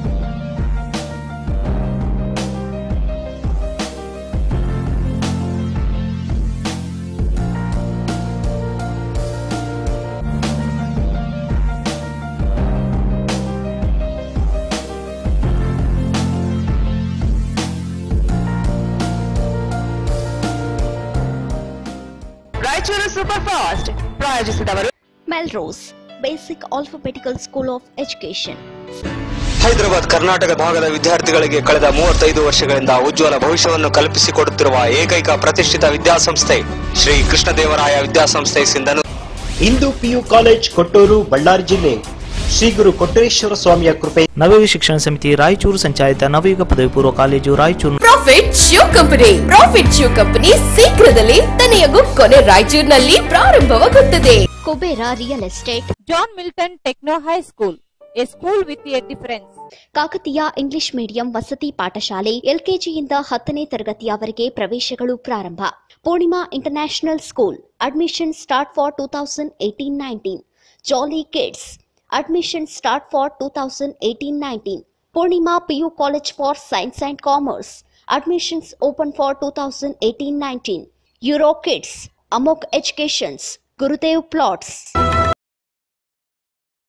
Raichur super fast ಪ್ರಾಯೋಜಿಸಿದವರು Melrose basic alphabetical school of education Hyderabad Karnataka ಭಾಗದ ವಿದ್ಯಾರ್ಥಿಗಳಿಗೆ ಕಳೆದ ಮೂವತ್ತೈದು ವರ್ಷಗಳಿಂದ ಉಜ್ವಲ ಭವಿಷ್ಯವನ್ನು ಕಲ್ಪಿಸಿಕೊಡುತ್ತಿರುವ ಏಕೈಕ ಪ್ರತಿಷ್ಠಿತ ವಿದ್ಯಾಸಂಸ್ಥೆ ಶ್ರೀ ಕೃಷ್ಣದೇವರಾಯ ವಿದ್ಯಾಸಂಸ್ಥೆ ಸಿಂಧನು ಇಂದು ಪಿಯು ಕಾಲೇಜ್ ಕೊಟ್ಟೂರು ಬಳ್ಳಾರಿ ಜಿಲ್ಲೆ ಶ್ರೀ ಗುರು ಕೊಟ್ಟರೇಶ್ವರ ಸ್ವಾಮಿಯ ಕೃಪೆ ನವಯುಗ ಶಿಕ್ಷಣ ಸಮಿತಿ ರಾಯಚೂರು ಸಂಚಾಲಿತ ನವಯುಗ ಪದವಿ ಪೂರ್ವ college Raichur profit shoe company profit shoe company ಶೀಘ್ರದಲ್ಲೇ ತನೆಯಗೂ ಕೊನೆ ರಾಯಚೂರಿನಲ್ಲಿ ಪ್ರಾರಂಭವಾಗುತ್ತದೆ Kubera real estate John Milton Techno High School, a school with a difference. Kakatiya English medium ವಸತಿ ಪಾಠಶಾಲೆ ಎಲ್ಕೆಜಿಯಿಂದ ಹತ್ತನೇ ತರಗತಿಯವರೆಗೆ ಪ್ರವೇಶಗಳು ಪ್ರಾರಂಭ Purnima international school admission start for two thousand eighteen nineteen jolly kids admission start for two thousand eighteen nineteen Purnima PU college for science and commerce admissions open for two thousand eighteen nineteen euro kids ಅಮೋಕ್ educations Gurudev plots